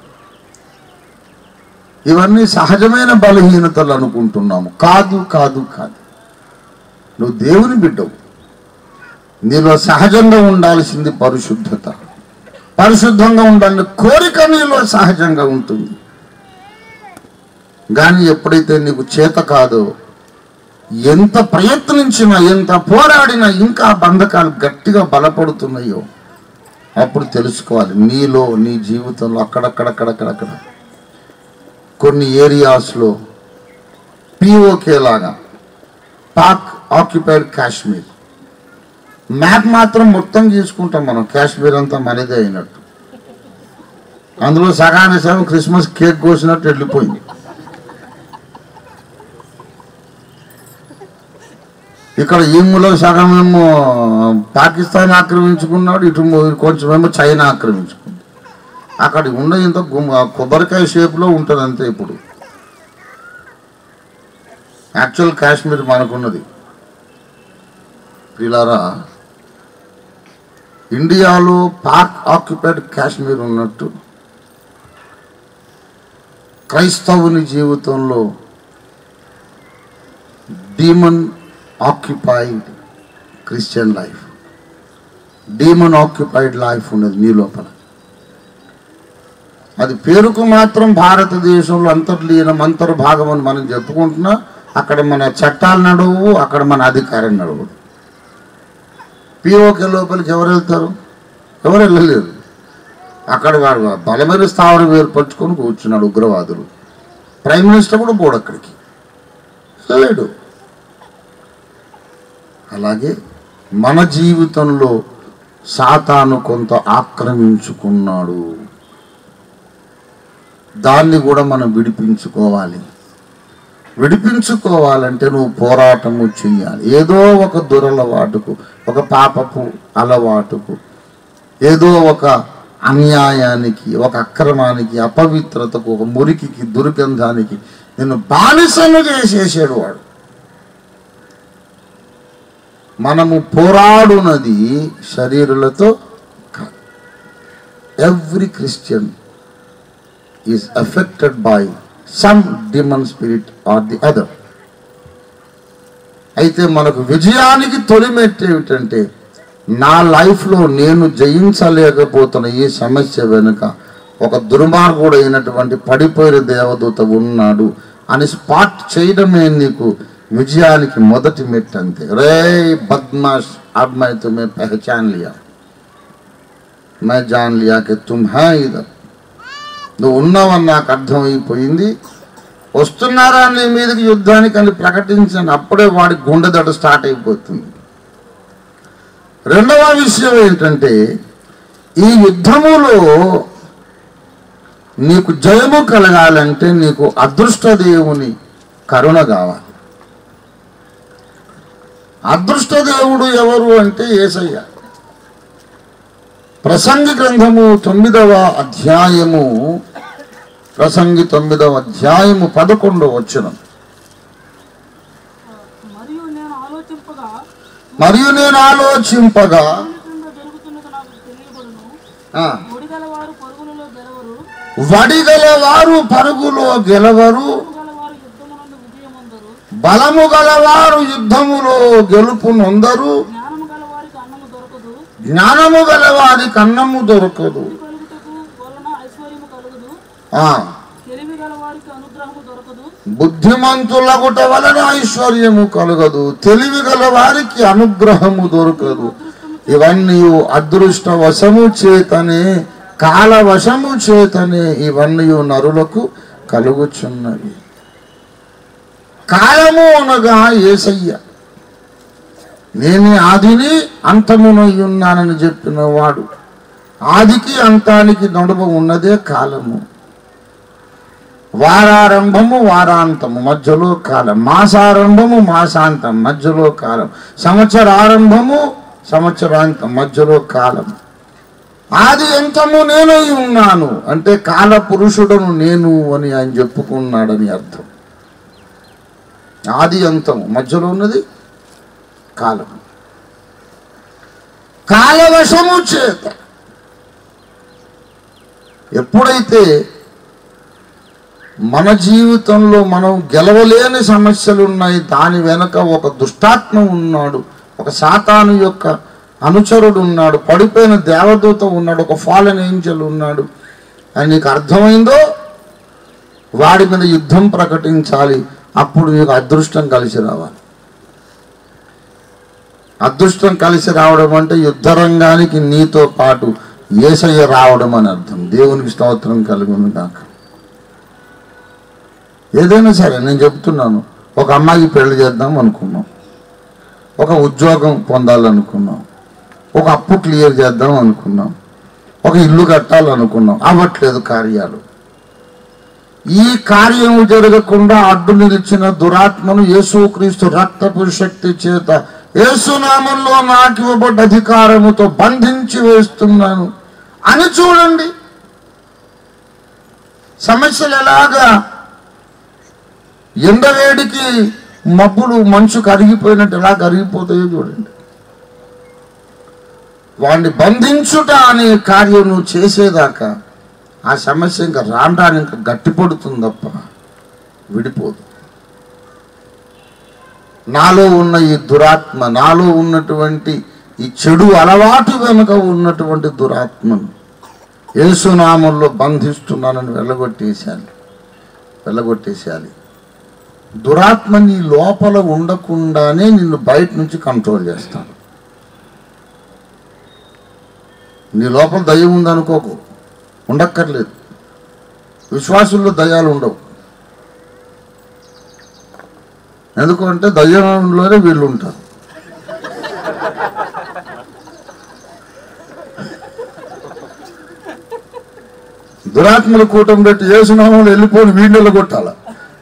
ఇవన్నీ సహజమైన బలహీనతలు అనుకుంటున్నాము కాదు కాదు కాదు నువ్వు దేవుని బిడ్డవు నీలో సహజంగా ఉండాల్సింది పరిశుద్ధత పరిశుద్ధంగా ఉండాలని కోరిక నీలో సహజంగా ఉంటుంది కానీ ఎప్పుడైతే నీకు చేత కాదో ఎంత ప్రయత్నించినా ఎంత పోరాడినా ఇంకా బంధకాలు గట్టిగా బలపడుతున్నాయో అప్పుడు తెలుసుకోవాలి నీలో నీ జీవితంలో అక్కడక్కడక్కడక్కడక్కడ కొన్ని ఏరియాస్లో పిఓకే లాగా పాక్ ఆక్యుపైడ్ కాశ్మీర్ మ్యాప్ మాత్రం మొత్తం తీసుకుంటాం మనం కాశ్మీర్ అంతా మనదే అయినట్టు అందులో సగానికి సగం క్రిస్మస్ కేక్ కోసినట్టు వెళ్ళిపోయింది ఇక్కడ ఈ మూల సగం ఏమో పాకిస్తాన్ ఆక్రమించుకున్నాడు ఇటు మూ- కొంచెం ఏమో చైనా ఆక్రమించుకుంది అక్కడ ఉన్న ఇంత గుమ్మ- కొబ్బరికాయ షేప్లో ఉంటుంది అంతే ఇప్పుడు యాక్చువల్ కాశ్మీర్ మనకున్నది ప్రిలారా ఇండియాలో పాక్ ఆక్యుపైడ్ కాశ్మీర్ ఉన్నట్టు క్రైస్తవుని జీవితంలో demon occupied Christian life demon occupied life ఉన్నది నీ లోపల అది పేరుకు మాత్రం భారతదేశంలో అంతర్లీనం అంతర్భాగం అని మనం చెప్పుకుంటున్నా అక్కడ మన చట్టాలు నడవు అక్కడ మన అధికారం నడవు పిఓకే లోపలికి ఎవరు వెళ్తారు ఎవరు వెళ్ళలేరు అక్కడ వాడు బలమైన స్థావరం ఏర్పరచుకొని కూర్చున్నాడు ఉగ్రవాదులు ప్రైమ్ మినిస్టర్ కూడా పోడు అక్కడికి వెళ్ళలేడు అలాగే మన జీవితంలో సాతాను కొంత ఆక్రమించుకున్నాడు దాన్ని కూడా మనం విడిపించుకోవాలి విడిపించుకోవాలంటే నువ్వు పోరాటము చెయ్యాలి ఏదో ఒక దురలవాటుకు ఒక పాపపు అలవాటుకు ఏదో ఒక అన్యాయానికి ఒక అక్రమానికి అపవిత్రతకు ఒక మురికికి దుర్గంధానికి నిన్ను బానిసను చేసేసాడు వాడు మనము పోరాడునది శరీరులతో కాదు every Christian is affected by some demon spirit or the other అయితే మనకు విజయానికి తొలిమెట్టు ఏమిటంటే నా లైఫ్లో నేను జయించలేకపోతున్న ఈ సమస్య వెనుక ఒక దుర్మార్గుడు అయినటువంటి పడిపోయిన దేవదూత ఉన్నాడు అని స్పాట్ చేయడమే నీకు విజయానికి మొదటి మెట్టు అంతే రే బద్మాష్ अब मैं तुम्हें पहचान लिया मैं जान लिया कि तुम है इधर నువ్వు ఉన్నావని నాకు అర్థమైపోయింది వస్తున్నారా నీ మీదకి యుద్ధానికి అని ప్రకటించాను అప్పుడే వాడి గుండె దడ స్టార్ట్ అయిపోతుంది రెండవ విషయం ఏంటంటే ఈ యుద్ధములో నీకు జయము కలగాలంటే నీకు అదృష్ట దేవుని కరుణ కావాలి అదృష్ట దేవుడు ఎవరు అంటే ఏసయ్య ప్రసంగి గ్రంథము తొమ్మిదవ అధ్యాయము ప్రసంగి తొమ్మిదవ అధ్యాయము పదకొండవ వచనం మరియు నేను ఆలోచింపగా మరియు నేను ఆలోచింపగా క్రింద జరుగుతున్నది నాకు తెలియబడును ఆ, ఒడిగల వారు పరుగులలో గెలవరు వడిగల వారు పరుగులో గెలవరు గల వారు యుద్ధమునందు విజయమందరు బలము గలవారు యుద్ధములో గెలుపు నొందరు జ్ఞానము గల వారికి అన్నము దొరకదు జ్ఞానము గలవారికి అన్నము దొరకదు కలుగుటకు వలన ఐశ్వర్యము కలుగుదు ఆ తెలివి గల వారికి అనుగ్రహము దొరకదు బుద్ధిమంతులగుట వలన ఐశ్వర్యము కలగదు తెలివి గల వారికి అనుగ్రహము దొరకదు ఇవన్నీ అదృష్ట వశము చేతనే కాల వశము చేతనే ఇవన్నీ నరులకు కలుగుచున్నవి కాలము అనగా ఏసయ్య నేను ఆదిని అంతమునై ఉన్నానని చెప్పిన వాడు ఆదికి అంతానికి నడుమ ఉన్నదే కాలము వారారంభము వారాంతము మధ్యలో కాలం మాసారంభము మాసాంతం మధ్యలో కాలం సంవత్సరారంభము సంవత్సరాంతం మధ్యలో కాలం ఆది అంతము నేనై ఉన్నాను అంటే కాల పురుషుడను నేను అని ఆయన చెప్పుకున్నాడని అర్థం ఆది అంతం మధ్యలో ఉన్నది కాలం కాలవశము చేత ఎప్పుడైతే మన జీవితంలో మనం గెలవలేని సమస్యలు ఉన్నాయి దాని వెనక ఒక దుష్టాత్మ ఉన్నాడు ఒక సాతాను యొక్క అనుచరుడు ఉన్నాడు పడిపోయిన దేవదూత ఉన్నాడు ఒక ఫాలన్ ఏంజల్ ఉన్నాడు అని నీకు అర్థమైందో వాడి మీద యుద్ధం ప్రకటించాలి అప్పుడు నీకు అదృష్టం కలిసి రావాలి అదృష్టం కలిసి రావడం అంటే యుద్ధ రంగానికి నీతో పాటు ఏసయ్య రావడం అని అర్థం దేవునికి స్తోత్రం కలుగును కాక ఏదైనా సరే నేను చెప్తున్నాను ఒక అమ్మాయికి పెళ్లి చేద్దాం అనుకున్నాం ఒక ఉద్యోగం పొందాలనుకున్నాం ఒక అప్పు క్లియర్ చేద్దాం అనుకున్నాం ఒక ఇల్లు కట్టాలనుకున్నాం అవ్వట్లేదు కార్యాలు ఈ కార్యము జరగకుండా అడ్డు నిలిచిన దురాత్మను యేసుక్రీస్తు రక్తపు శక్తి చేత యేసునామంలో నాకు ఇవ్వబడ్డ అధికారముతో బంధించి వేస్తున్నాను అని చూడండి సమస్యలు ఎలాగా ఎండవేడికి మబ్బులు మంచు కరిగిపోయినట్టు ఎలా కరిగిపోతాయో చూడండి వాడిని బంధించుట అనే కార్యం నువ్వు చేసేదాకా ఆ సమస్య ఇంకా రాను రాను ఇంకా గట్టిపడుతుంది తప్ప విడిపోదు నాలో ఉన్న ఈ దురాత్మ నాలో ఉన్నటువంటి ఈ చెడు అలవాటు వెనుక ఉన్నటువంటి దురాత్మను యేసునామంలో బంధిస్తున్నానని వెళ్ళగొట్టేశాను వెళ్ళగొట్టేసేయాలి దురాత్మ నీ లోపల ఉండకుండానే నిన్ను బయట నుంచి కంట్రోల్ చేస్తాను నీ లోపల దయ్యం ఉందనుకోకు ఉండక్కర్లేదు విశ్వాసుల్లో దయ్యాలు ఉండవు ఎందుకంటే దయ్యంలోనే వీళ్ళు ఉంటారు దురాత్మల కూటం పెట్టి ఏసునామంలో వెళ్ళిపోని వీడియోలు కొట్టాల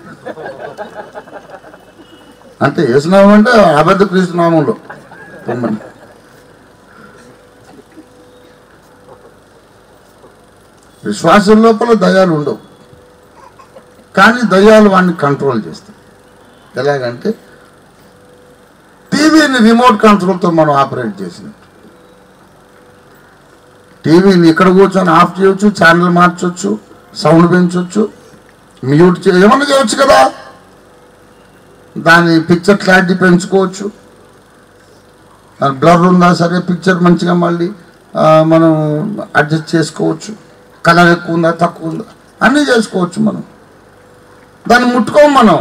అంటే ఏసునామం అంటే అబద్ధ క్రీస్తు నామంలో పొమ్మని విశ్వాసం లోపల దయాలు ఉండవు కానీ దయ్యాలు వాడిని కంట్రోల్ చేస్తాయి ఎలాగంటే టీవీని రిమోట్ కంట్రోల్తో మనం ఆపరేట్ చేసినట్టు టీవీని ఇక్కడ కూర్చొని ఆఫ్ చేయొచ్చు ఛానల్ మార్చొచ్చు సౌండ్ పెంచొచ్చు మ్యూట్ చే ఏమన్నా చేయొచ్చు కదా దాని పిక్చర్ క్లారిటీ పెంచుకోవచ్చు దాని బ్లర్ ఉందా సరే పిక్చర్ మంచిగా మళ్ళీ ఆ, మనం అడ్జస్ట్ చేసుకోవచ్చు కలర్ ఎక్కువ ఉందా తక్కువ ఉందా అన్నీ చేసుకోవచ్చు మనం దాన్ని ముట్టుకోం మనం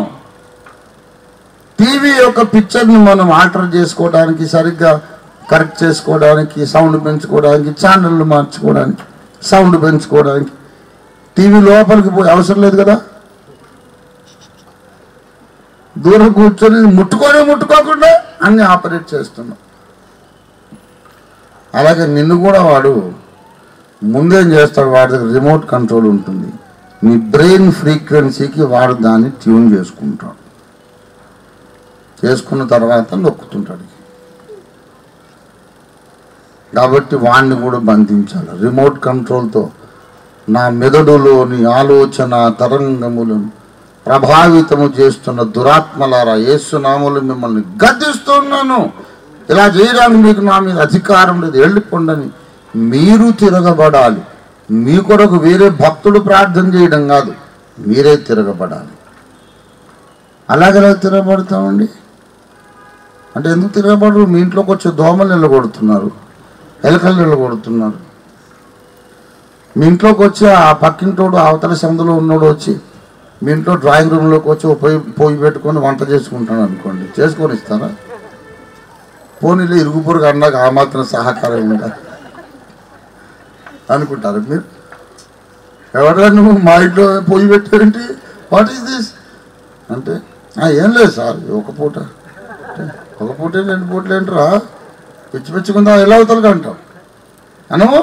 టీవీ యొక్క పిక్చర్ని మనం ఆల్టర్ చేసుకోవడానికి సరిగ్గా కరెక్ట్ చేసుకోవడానికి సౌండ్ పెంచుకోవడానికి ఛానళ్ళు మార్చుకోవడానికి సౌండ్ పెంచుకోవడానికి టీవీ లోపలికి పోయి అవసరం లేదు కదా దూరం కూర్చొని ముట్టుకొని ముట్టుకోకుండా అన్ని ఆపరేట్ చేస్తున్నాం అలాగే నిన్ను కూడా వాడు ముందేం చేస్తాడు వాడి దగ్గర రిమోట్ కంట్రోల్ ఉంటుంది నీ బ్రెయిన్ ఫ్రీక్వెన్సీకి వాడు దాన్ని ట్యూన్ చేసుకుంటాడు చేసుకున్న తర్వాత నొక్కుతుంటాడు కాబట్టి వాడిని కూడా బంధించాలి రిమోట్ కంట్రోల్తో నా మెదడులోని ఆలోచన తరంగములను ప్రభావితము చేస్తున్న దురాత్మలారా ఏసునాములు మిమ్మల్ని గద్దిస్తున్నాను ఇలా చేయడానికి మీకు నా మీద అధికారం లేదు వెళ్ళిపోండని మీరు తిరగబడాలి మీ కొరకు వేరే భక్తుడు ప్రార్థన చేయడం కాదు మీరే తిరగబడాలి అలాగెలా తిరగబడతామండి అంటే ఎందుకు తిరగబడరు మీ ఇంట్లోకి వచ్చే దోమలు నిలబడుతున్నారు ఎలకలు నిలబడుతున్నారు మీ ఇంట్లోకి వచ్చి ఆ పక్కింటోడు అవతల సందులో ఉన్నోడు వచ్చి మీ ఇంట్లో డ్రాయింగ్ రూమ్లోకి వచ్చి ఓ పొయ్యి పొయ్యి పెట్టుకొని వంట చేసుకుంటాను అనుకోండి చేసుకొని ఇస్తారా పోనీలో ఇరుగు పొరుగు అన్నాక ఆ మాత్రం సహకారం ఉందా అనుకుంటారు మీరు ఎవరైనా నువ్వు మా ఇంట్లో పొయ్యి పెట్టారంటే వాట్ ఈస్ దిస్ అంటే "ఆ, ఏం లేదు సార్ ఒక పూట అంటే, ఒక పూట ఏంటి, రెండు పూటలు ఏంట్రా పిచ్చి పిచ్చుకుందా ఎలా అవుతారు అంటావు అనము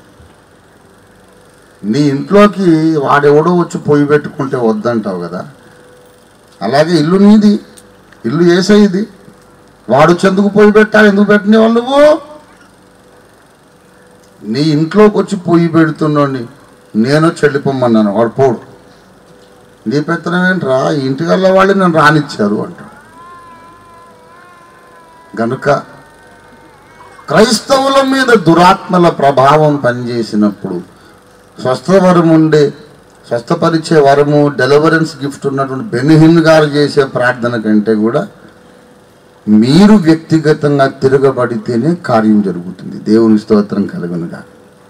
నీ ఇంట్లోకి వాడెవడో వచ్చి పొయ్యి పెట్టుకుంటే వద్దంటావు కదా అలాగే ఇల్లు నీది ఇల్లు ఏసైది వాడు చెందుకు పొయ్యి పెట్టాలి ఎందుకు పెట్టిన వాళ్ళు నువ్వు నీ ఇంట్లోకి వచ్చి పొయ్యి పెడుతున్నాడిని నేను చెల్లిపోమన్నాను వాడు పోడు నీ పెత్తనం ఏంట్రా ఈ ఇంటికల్లా వాళ్ళు నన్ను రానిచ్చారు అంటాడు గనుక క్రైస్తవుల మీద దురాత్మల ప్రభావం పనిచేసినప్పుడు స్వస్థ వరం ఉండే స్వస్థపరిచే వరము డెలివరెన్స్ గిఫ్ట్ ఉన్నటువంటి బెనిహిన్ గారు చేసే ప్రార్థన కంటే కూడా మీరు వ్యక్తిగతంగా తిరగబడితేనే కార్యం జరుగుతుంది దేవుని స్తోత్రం కలుగునుగా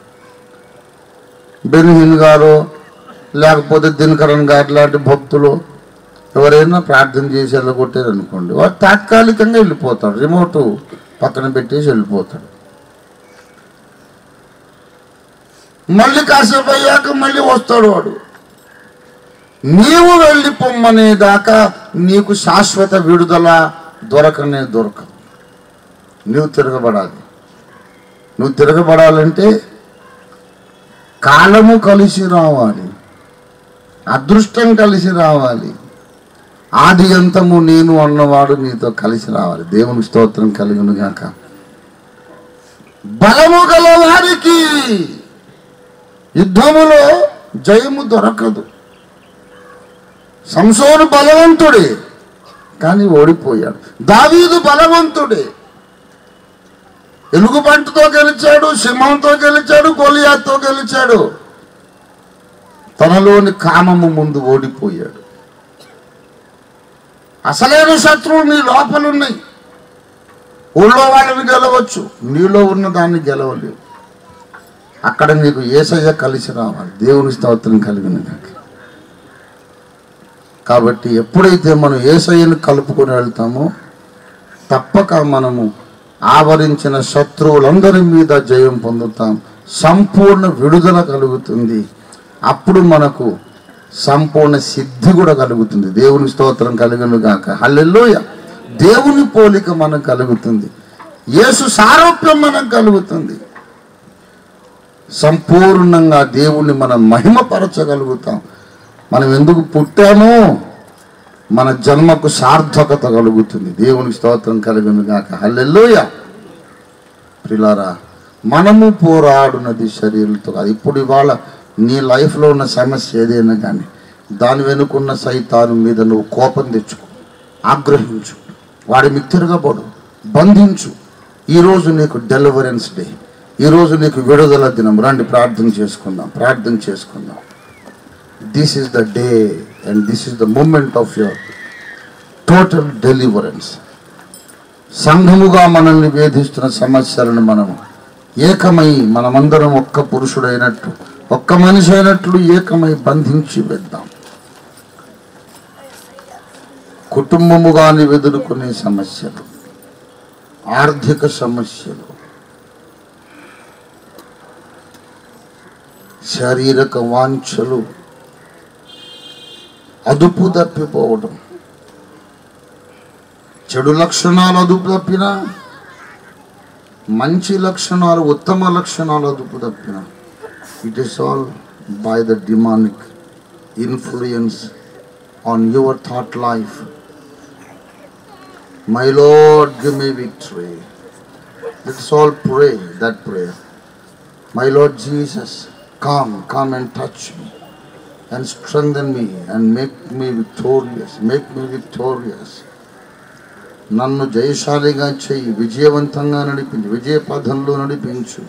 బెనిహిన్ గారు లేకపోతే దినకరణ్ గారు లాంటి భక్తులు ఎవరైనా ప్రార్థన చేసి వెళ్ళగొట్టారు అనుకోండి వాడు తాత్కాలికంగా వెళ్ళిపోతాడు రిమోట్ పక్కన పెట్టేసి వెళ్ళిపోతాడు మళ్ళీ కాసేపు అయ్యాక మళ్ళీ వస్తాడు వాడు నీవు వెళ్ళి పొమ్మనే దాకా నీకు శాశ్వత విడుదల దొరకనే దొరకదు నువ్వు తిరగబడాలి నువ్వు తిరగబడాలంటే కాలము కలిసి రావాలి అదృష్టం కలిసి రావాలి ఆది అంతము నేను అన్నవాడు నీతో కలిసి రావాలి దేవుని స్తోత్రం కలుగును గాక బలము గల వారికి యుద్ధములో జయము దొరకదు సంసోను బలవంతుడే కానీ ఓడిపోయాడు దావీదు బలవంతుడే ఎలుగుబంటితో గెలిచాడు సింహంతో గెలిచాడు గొలియాతో గెలిచాడు తనలోని కామము ముందు ఓడిపోయాడు అసలైన శత్రువు నీ లోపలున్నాయి ఊళ్ళో వాళ్ళని గెలవచ్చు నీలో ఉన్న దాన్ని గెలవలేవు అక్కడ నీకు ఏసయ్య కలిసి రావాలి దేవుని స్తోత్రం కలిగిన గాక. కాబట్టి ఎప్పుడైతే మనం ఏసయ్యను కలుపుకొని వెళ్తామో తప్పక మనము ఆవరించిన శత్రువులందరి మీద జయం పొందుతాం సంపూర్ణ విడుదల కలుగుతుంది అప్పుడు మనకు సంపూర్ణ సిద్ధి కూడా కలుగుతుంది దేవుని స్తోత్రం కలుగును గాక హల్లెలూయ దేవుని పోలిక మనకు కలుగుతుంది యేసు సారూప్యం మనకు కలుగుతుంది సంపూర్ణంగా దేవుణ్ణి మనం మహిమపరచగలుగుతాం మనం ఎందుకు పుట్టామో మన జన్మకు సార్థకత కలుగుతుంది దేవునికి స్తోత్రం కలుగును గాక హల్లెలూయ ప్రిలారా మనము పోరాడునది శరీరంతో కాదు ఇప్పుడు ఇవాళ నీ లైఫ్లో ఉన్న సమస్య ఏదైనా కానీ దాని వెనుకున్న సైతాను మీద నువ్వు కోపం తెచ్చుకో ఆగ్రహించు వాడి మీకు తిరగబడు బంధించు ఈరోజు నీకు డెలివరెన్స్ డే ఈరోజు నీకు విడుదల దినం రండి ప్రార్థన చేసుకుందాం ప్రార్థన చేసుకుందాం this is the day and this is the moment of your total deliverance సంఘముగా మనల్ని వేధిస్తున్న సమస్యలను మనం ఏకమై మనమందరం ఒక్క పురుషుడైనట్టు ఒక్క మనిషి అయినట్లు ఏకమై బంధించి వేద్దాం కుటుంబముగాని ఎదుర్కొనే సమస్యలు ఆర్థిక సమస్యలు శారీరక వాంఛలు అదుపు తప్పిపోవడం చెడు లక్షణాలు అదుపు తప్పినా మంచి లక్షణాలు ఉత్తమ లక్షణాలు అదుపు తప్పిన it is all by the demonic influence on your thought life my Lord give me victory let's all pray that prayer my Lord Jesus come come and touch me and strengthen me and make me victorious make me victorious నన్ను జయశాలిగా చెయ్యి విజయవంతంగా నడిపించు విజయ పథంలో నడిపించు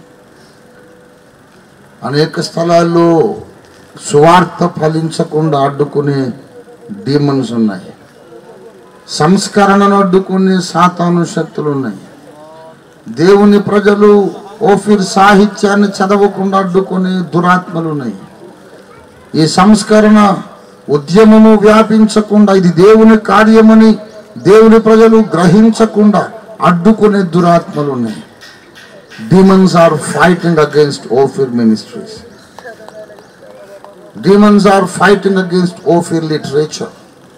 అనేక స్థలాల్లో సువార్త ఫలించకుండా అడ్డుకునే డీమన్స్ ఉన్నాయి సంస్కరణను అడ్డుకునే సాతాను శక్తులు ఉన్నాయి దేవుని ప్రజలు ఓఫిర్ సాహిత్యాన్ని చదవకుండా అడ్డుకునే దురాత్మలు ఉన్నాయి ఈ సంస్కరణ ఉద్యమము వ్యాపించకుండా ఇది దేవుని కార్యమని దేవుని ప్రజలు గ్రహించకుండా అడ్డుకునే దురాత్మలు ఉన్నాయి demons are fighting against Ophir ministries demons are fighting against Ophir literature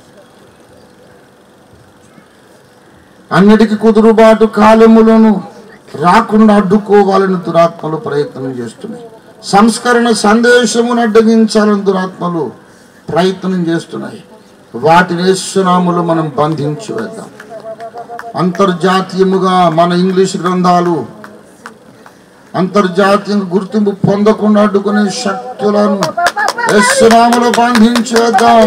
అన్నిటికీ కుదురుబాటు కాలములను రాకుండా అడ్డుకోవాలని దురాత్మలు ప్రయత్నం చేస్తున్నాయి సంస్కరణ సందేశమును అడ్డగించాలని దురాత్మలు ప్రయత్నం చేస్తున్నాయి వాటిని యేసునాములు మనం బంధించి వేద్దాం అంతర్జాతీయముగా మన ఇంగ్లీష్ గ్రంథాలు అంతర్జాతీయ గుర్తింపు పొందకుండా అడ్డుకునే శక్తులను యస్సునామలో బంధించేద్దాం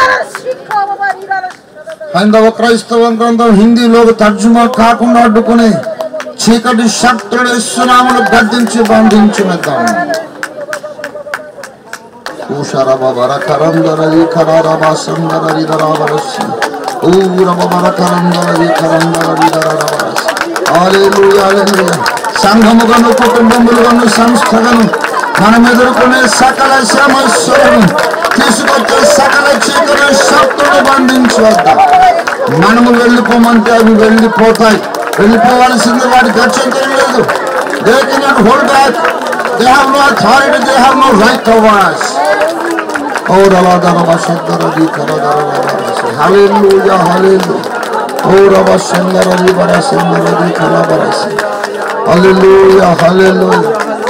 హైందవ క్రైస్తవ గ్రంథం హిందీలో తర్జుమా కాకుండా అడ్డుకుని చీకటి శక్తులు యస్సునామలు గద్దించి బంధించివేద్దాం ఊషరబర కరందరది కరారబా సందరది దరావరసి ఊరబర కరందరది కరందరది దరావరసి హల్లెలూయా హల్లెలూయా సంఘముగను కుటుంబములుగను సంస్థగను మనం ఎదుర్కొనే సకల సమస్యలను తీసుకొచ్చే సకల చీకటి శక్తులు బంధించవద్దాం మనము వెళ్ళిపోమంటే అవి వెళ్ళిపోతాయి వెళ్ళిపోవాల్సింది వాటి గచ్చంతరం లేదు they cannot hold back they have no authority they have no right over us और अला दरवा शंकर दी करा दरवा हालेलुया हालेलुया और अबा शंकर दी बड़ा शंकर दी करा बड़ा से हालेलुया हालेलुया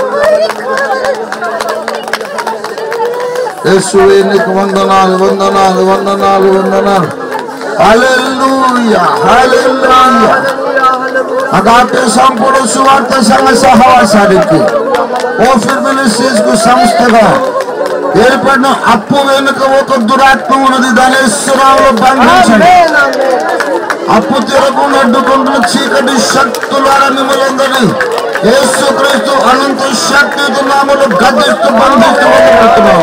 యేసువే నీకు వందనాలు వందనాలు వందనాలు వందనాలు హల్లెలూయా హల్లెలూయా అగాపే సంపూర్ణ సువార్త సంఘ సహవాసానికి ఓఫిర్ మినిస్ట్రీస్ కు సంస్థగా ఏర్పడిన అప్పు వెనుక ఒక దురాత్మ ఉన్నది దాని యేసునామములో బంధించండి అప్పు తీరకుండా అడ్డుకుంటున్న చీకటి శక్తులారా మిమ్మల్ందరినీ యేసుక్రీస్తు అనంత శక్తితో నామలు గద్దిస్తూ బంధిస్తూ వదిలిపెడుతున్నాం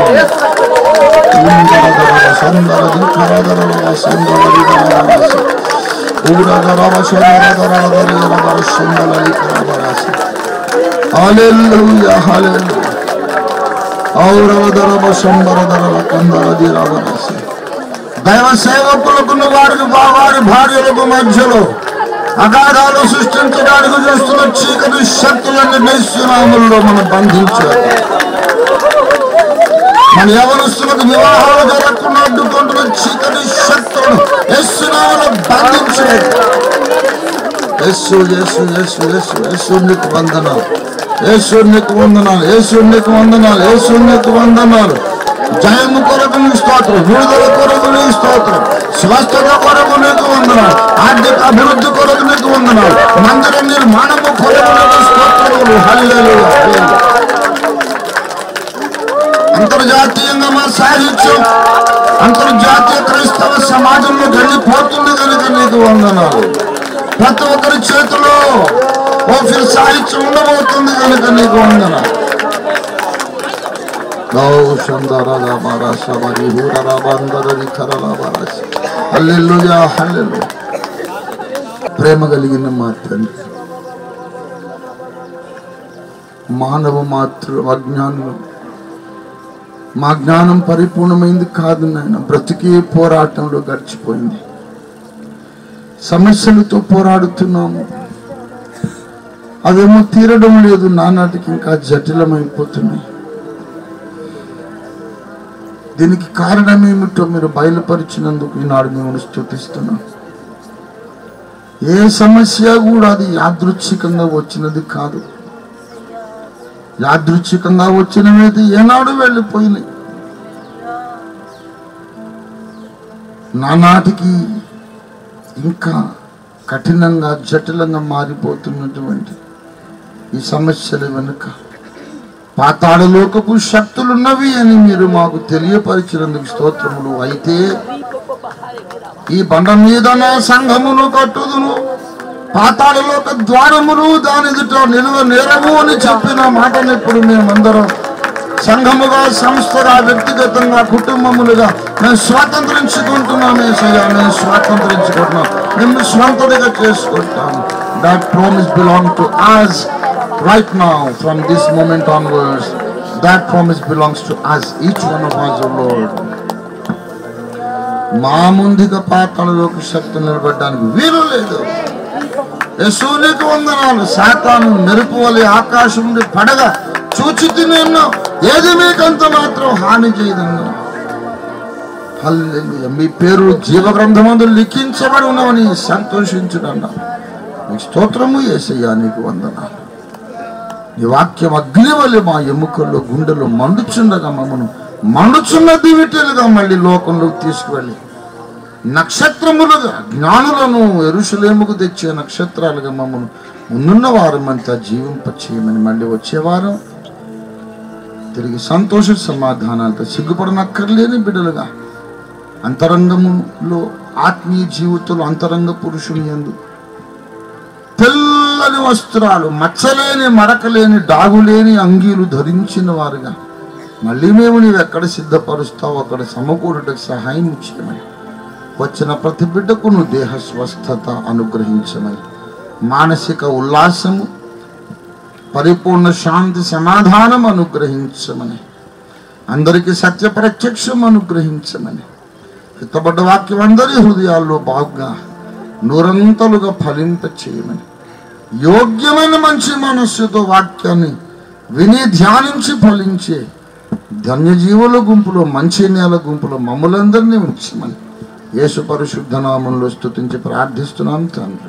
సందరది కరదరవ సందరది కరదరవ ఊరదరవ శరదరదరి రవ సందరది కరదరవ హల్లెలూయా హల్లెలూయా ఔరవదరవ సందరదరవ కందరది రవరసి దైవ సేవకులకు వారికి వారి భార్యలకు మధ్యలో అగాధాలు సృష్టించడానికి చూస్తున్న చీకటి శక్తులను నిశ్చునాముల్లో మనం బంధించారు మన యవనస్తులకు వివాహాలు జరగకుండా అడ్డుకుంటున్న చీకటి శక్తులను యస్సునామలో బంధించలేదు యస్సు యస్సు యస్సు యస్సు యస్సునికి వందనాలు యేసునికి వందనాలు యేసునికి వందనాలు యేసునికి వందనాలు జయము కొరకు నీ స్తోత్రం విడుదల కొరకు నీ స్తోత్రం స్వస్థత కొరకు నీకు వందనాలు ఆర్థిక అభివృద్ధి కొరకు నీకు వందనాలు మందిర నిర్మాణము కొరకు నీకు స్తోత్రములు హల్లెలూయా అంతర్జాతీయంగా మా సాహిత్యం అంతర్జాతీయ క్రైస్తవ సమాజంలో వెళ్ళిపోతుంది కనుక నీకు వందనాలు ప్రతి ఒక్కరి చేతిలో ఓ ఫిల్ సాహిత్యం ఉండబోతుంది కనుక నీకు వందనాలు హల్లెలూయా హల్లెలూయా ప్రేమ కలిగిన మా తండ్రి మానవ మాతృ అజ్ఞానం మా జ్ఞానం పరిపూర్ణమైంది కాదు నాయన బ్రతికే పోరాటంలో గడిచిపోయింది సమస్యలతో పోరాడుతున్నాము అవేమో తీరడం లేదు నానాటికి ఇంకా జటిలమైపోతున్నాయి దీనికి కారణం ఏమిటో మీరు బయలుపరిచినందుకు ఈనాడు మేము స్థుతిస్తున్నాం ఏ సమస్య కూడా అది యాదృచ్ఛికంగా వచ్చినది కాదు యాదృచ్ఛికంగా వచ్చినవైతే ఏనాడు వెళ్ళిపోయినాయి నానాటికి ఇంకా కఠినంగా జటిలంగా మారిపోతున్నటువంటి ఈ సమస్యల వెనుక పాతాళలోకపు శక్తులున్నవి అని మీరు మాకు తెలియపరిచినందుకు స్తోత్రములు అయితే ఈ బండ మీద నా సంఘమును కట్టుదును పాతాళలోక ద్వారములు దాని ఎదుట నిలువ నేరము అని చెప్పిన మాటను ఇప్పుడు మేమందరం సంఘముగా సంస్థగా వ్యక్తిగతంగా కుటుంబములుగా మేము స్వాతంత్రించుకుంటున్నాం ఏసయ్యా మేము స్వాతంత్రించుకుంటున్నాం మేము స్వంతదిగా చేసుకుంటాం that promise belong to us right now from this moment onwards that promise belongs to us each one of us Lord మా ముందుగా పాతాళలోకి శక్తి నిలబడడానికి వీలు లేదు యశూనికి వందనాలు సాతాను మెరుపు వలె ఆకాశం నుండి పడగ చూచి తినేను ఏది మీకంత మాత్రం హాని చేయదన్నా హల్లెలూయా. మీ పేరు జీవగ్రంథమందు లిఖించబడి ఉన్నవని సంతోషించుడన్నా మీ స్తోత్రము ఏసయ్యా నీకు వందనాలు నీ వాక్యం అగ్ని వలె మా ఎముకల్లో గుండెలో మండుచుండగా మమ్మను మండుచున్న దివిటలుగా మళ్ళీ లోకంలోకి తీసుకువెళ్ళి నక్షత్రములుగా జ్ఞానులను ఎరుషులేముకు తెచ్చే నక్షత్రాలుగా మమ్మల్ని ముందున్న వారమంతా జీవింప చేయమని మళ్ళీ వచ్చేవారం తిరిగి సంతోష సమాధానాలతో సిగ్గుపడనక్కర్లేని బిడ్డలుగా అంతరంగములో ఆత్మీయ జీవితంలో అంతరంగ పురుషుని యందు తెల్లని వస్త్రాలు మచ్చలేని మరకలేని డాగులేని అంగీలు ధరించిన వారుగా మళ్ళీ మేము నీవు ఎక్కడ సిద్ధపరుస్తావు అక్కడ సమకూరుటకు సహాయం చేయమని వచ్చిన ప్రతి బిడ్డకు నువ్వు దేహ స్వస్థత అనుగ్రహించమని మానసిక ఉల్లాసము పరిపూర్ణ శాంతి సమాధానం అనుగ్రహించమని అందరికీ సత్య ప్రత్యక్షం అనుగ్రహించమని హితబడ్డ వాక్యం అందరి హృదయాల్లో బాగుగా నూరంతలుగా ఫలింప చేయమని యోగ్యమైన మంచి మనస్సుతో వాక్యాన్ని విని ధ్యానించి ఫలించే ధన్యజీవుల గుంపులో మంచి నేల గుంపులో మమ్ములందరినీ ఉంచమని యేసు పరిశుద్ధ నామంలో స్తుతించి ప్రార్థిస్తున్నాం తండ్రి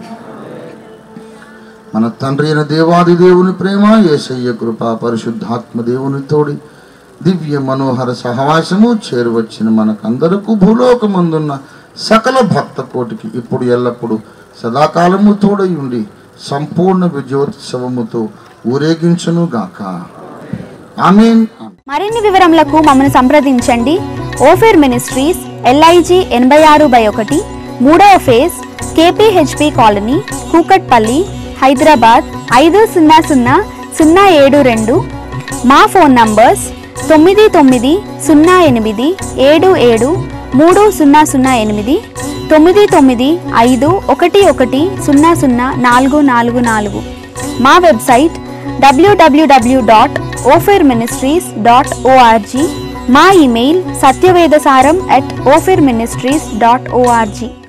మన తండ్రి అయిన దేవాది దేవుని ప్రేమ ఏసయ్య కృప పరిశుద్ధాత్మ దేవుని తోడి దివ్య మనోహర సహవాసము చేరువచ్చిన మనకందరకు భూలోకమందున్న సకల భక్త కోటికి ఇప్పుడు ఎల్లప్పుడు సదాకాలము తోడై ఉండి సంపూర్ణ విజయోత్సవముతో ఊరేగించును గాక ఆమేన్ మరిన్ని వివరములకు మమ్మల్ని సంప్రదించండి ఓఫేర్ మినిస్ట్రీస్ ఎల్ఐజి ఎనభై ఆరు బై ఒకటి మూడవ phase KPHB colony Kukatpally Hyderabad ఐదు సున్నా సున్నా సున్నా ఏడు రెండు మా ఫోన్ నంబర్స్ తొమ్మిది తొమ్మిది సున్నా ఎనిమిది ఏడు ఏడు మూడు సున్నా సున్నా ఎనిమిది తొమ్మిది తొమ్మిది ఐదు ఒకటి ఒకటి సున్నా సున్నా నాలుగు నాలుగు నాలుగు మా website WWW dot Ophir ministries dot ORG మా email Satyavedasaram at Ophir ministries dot ORG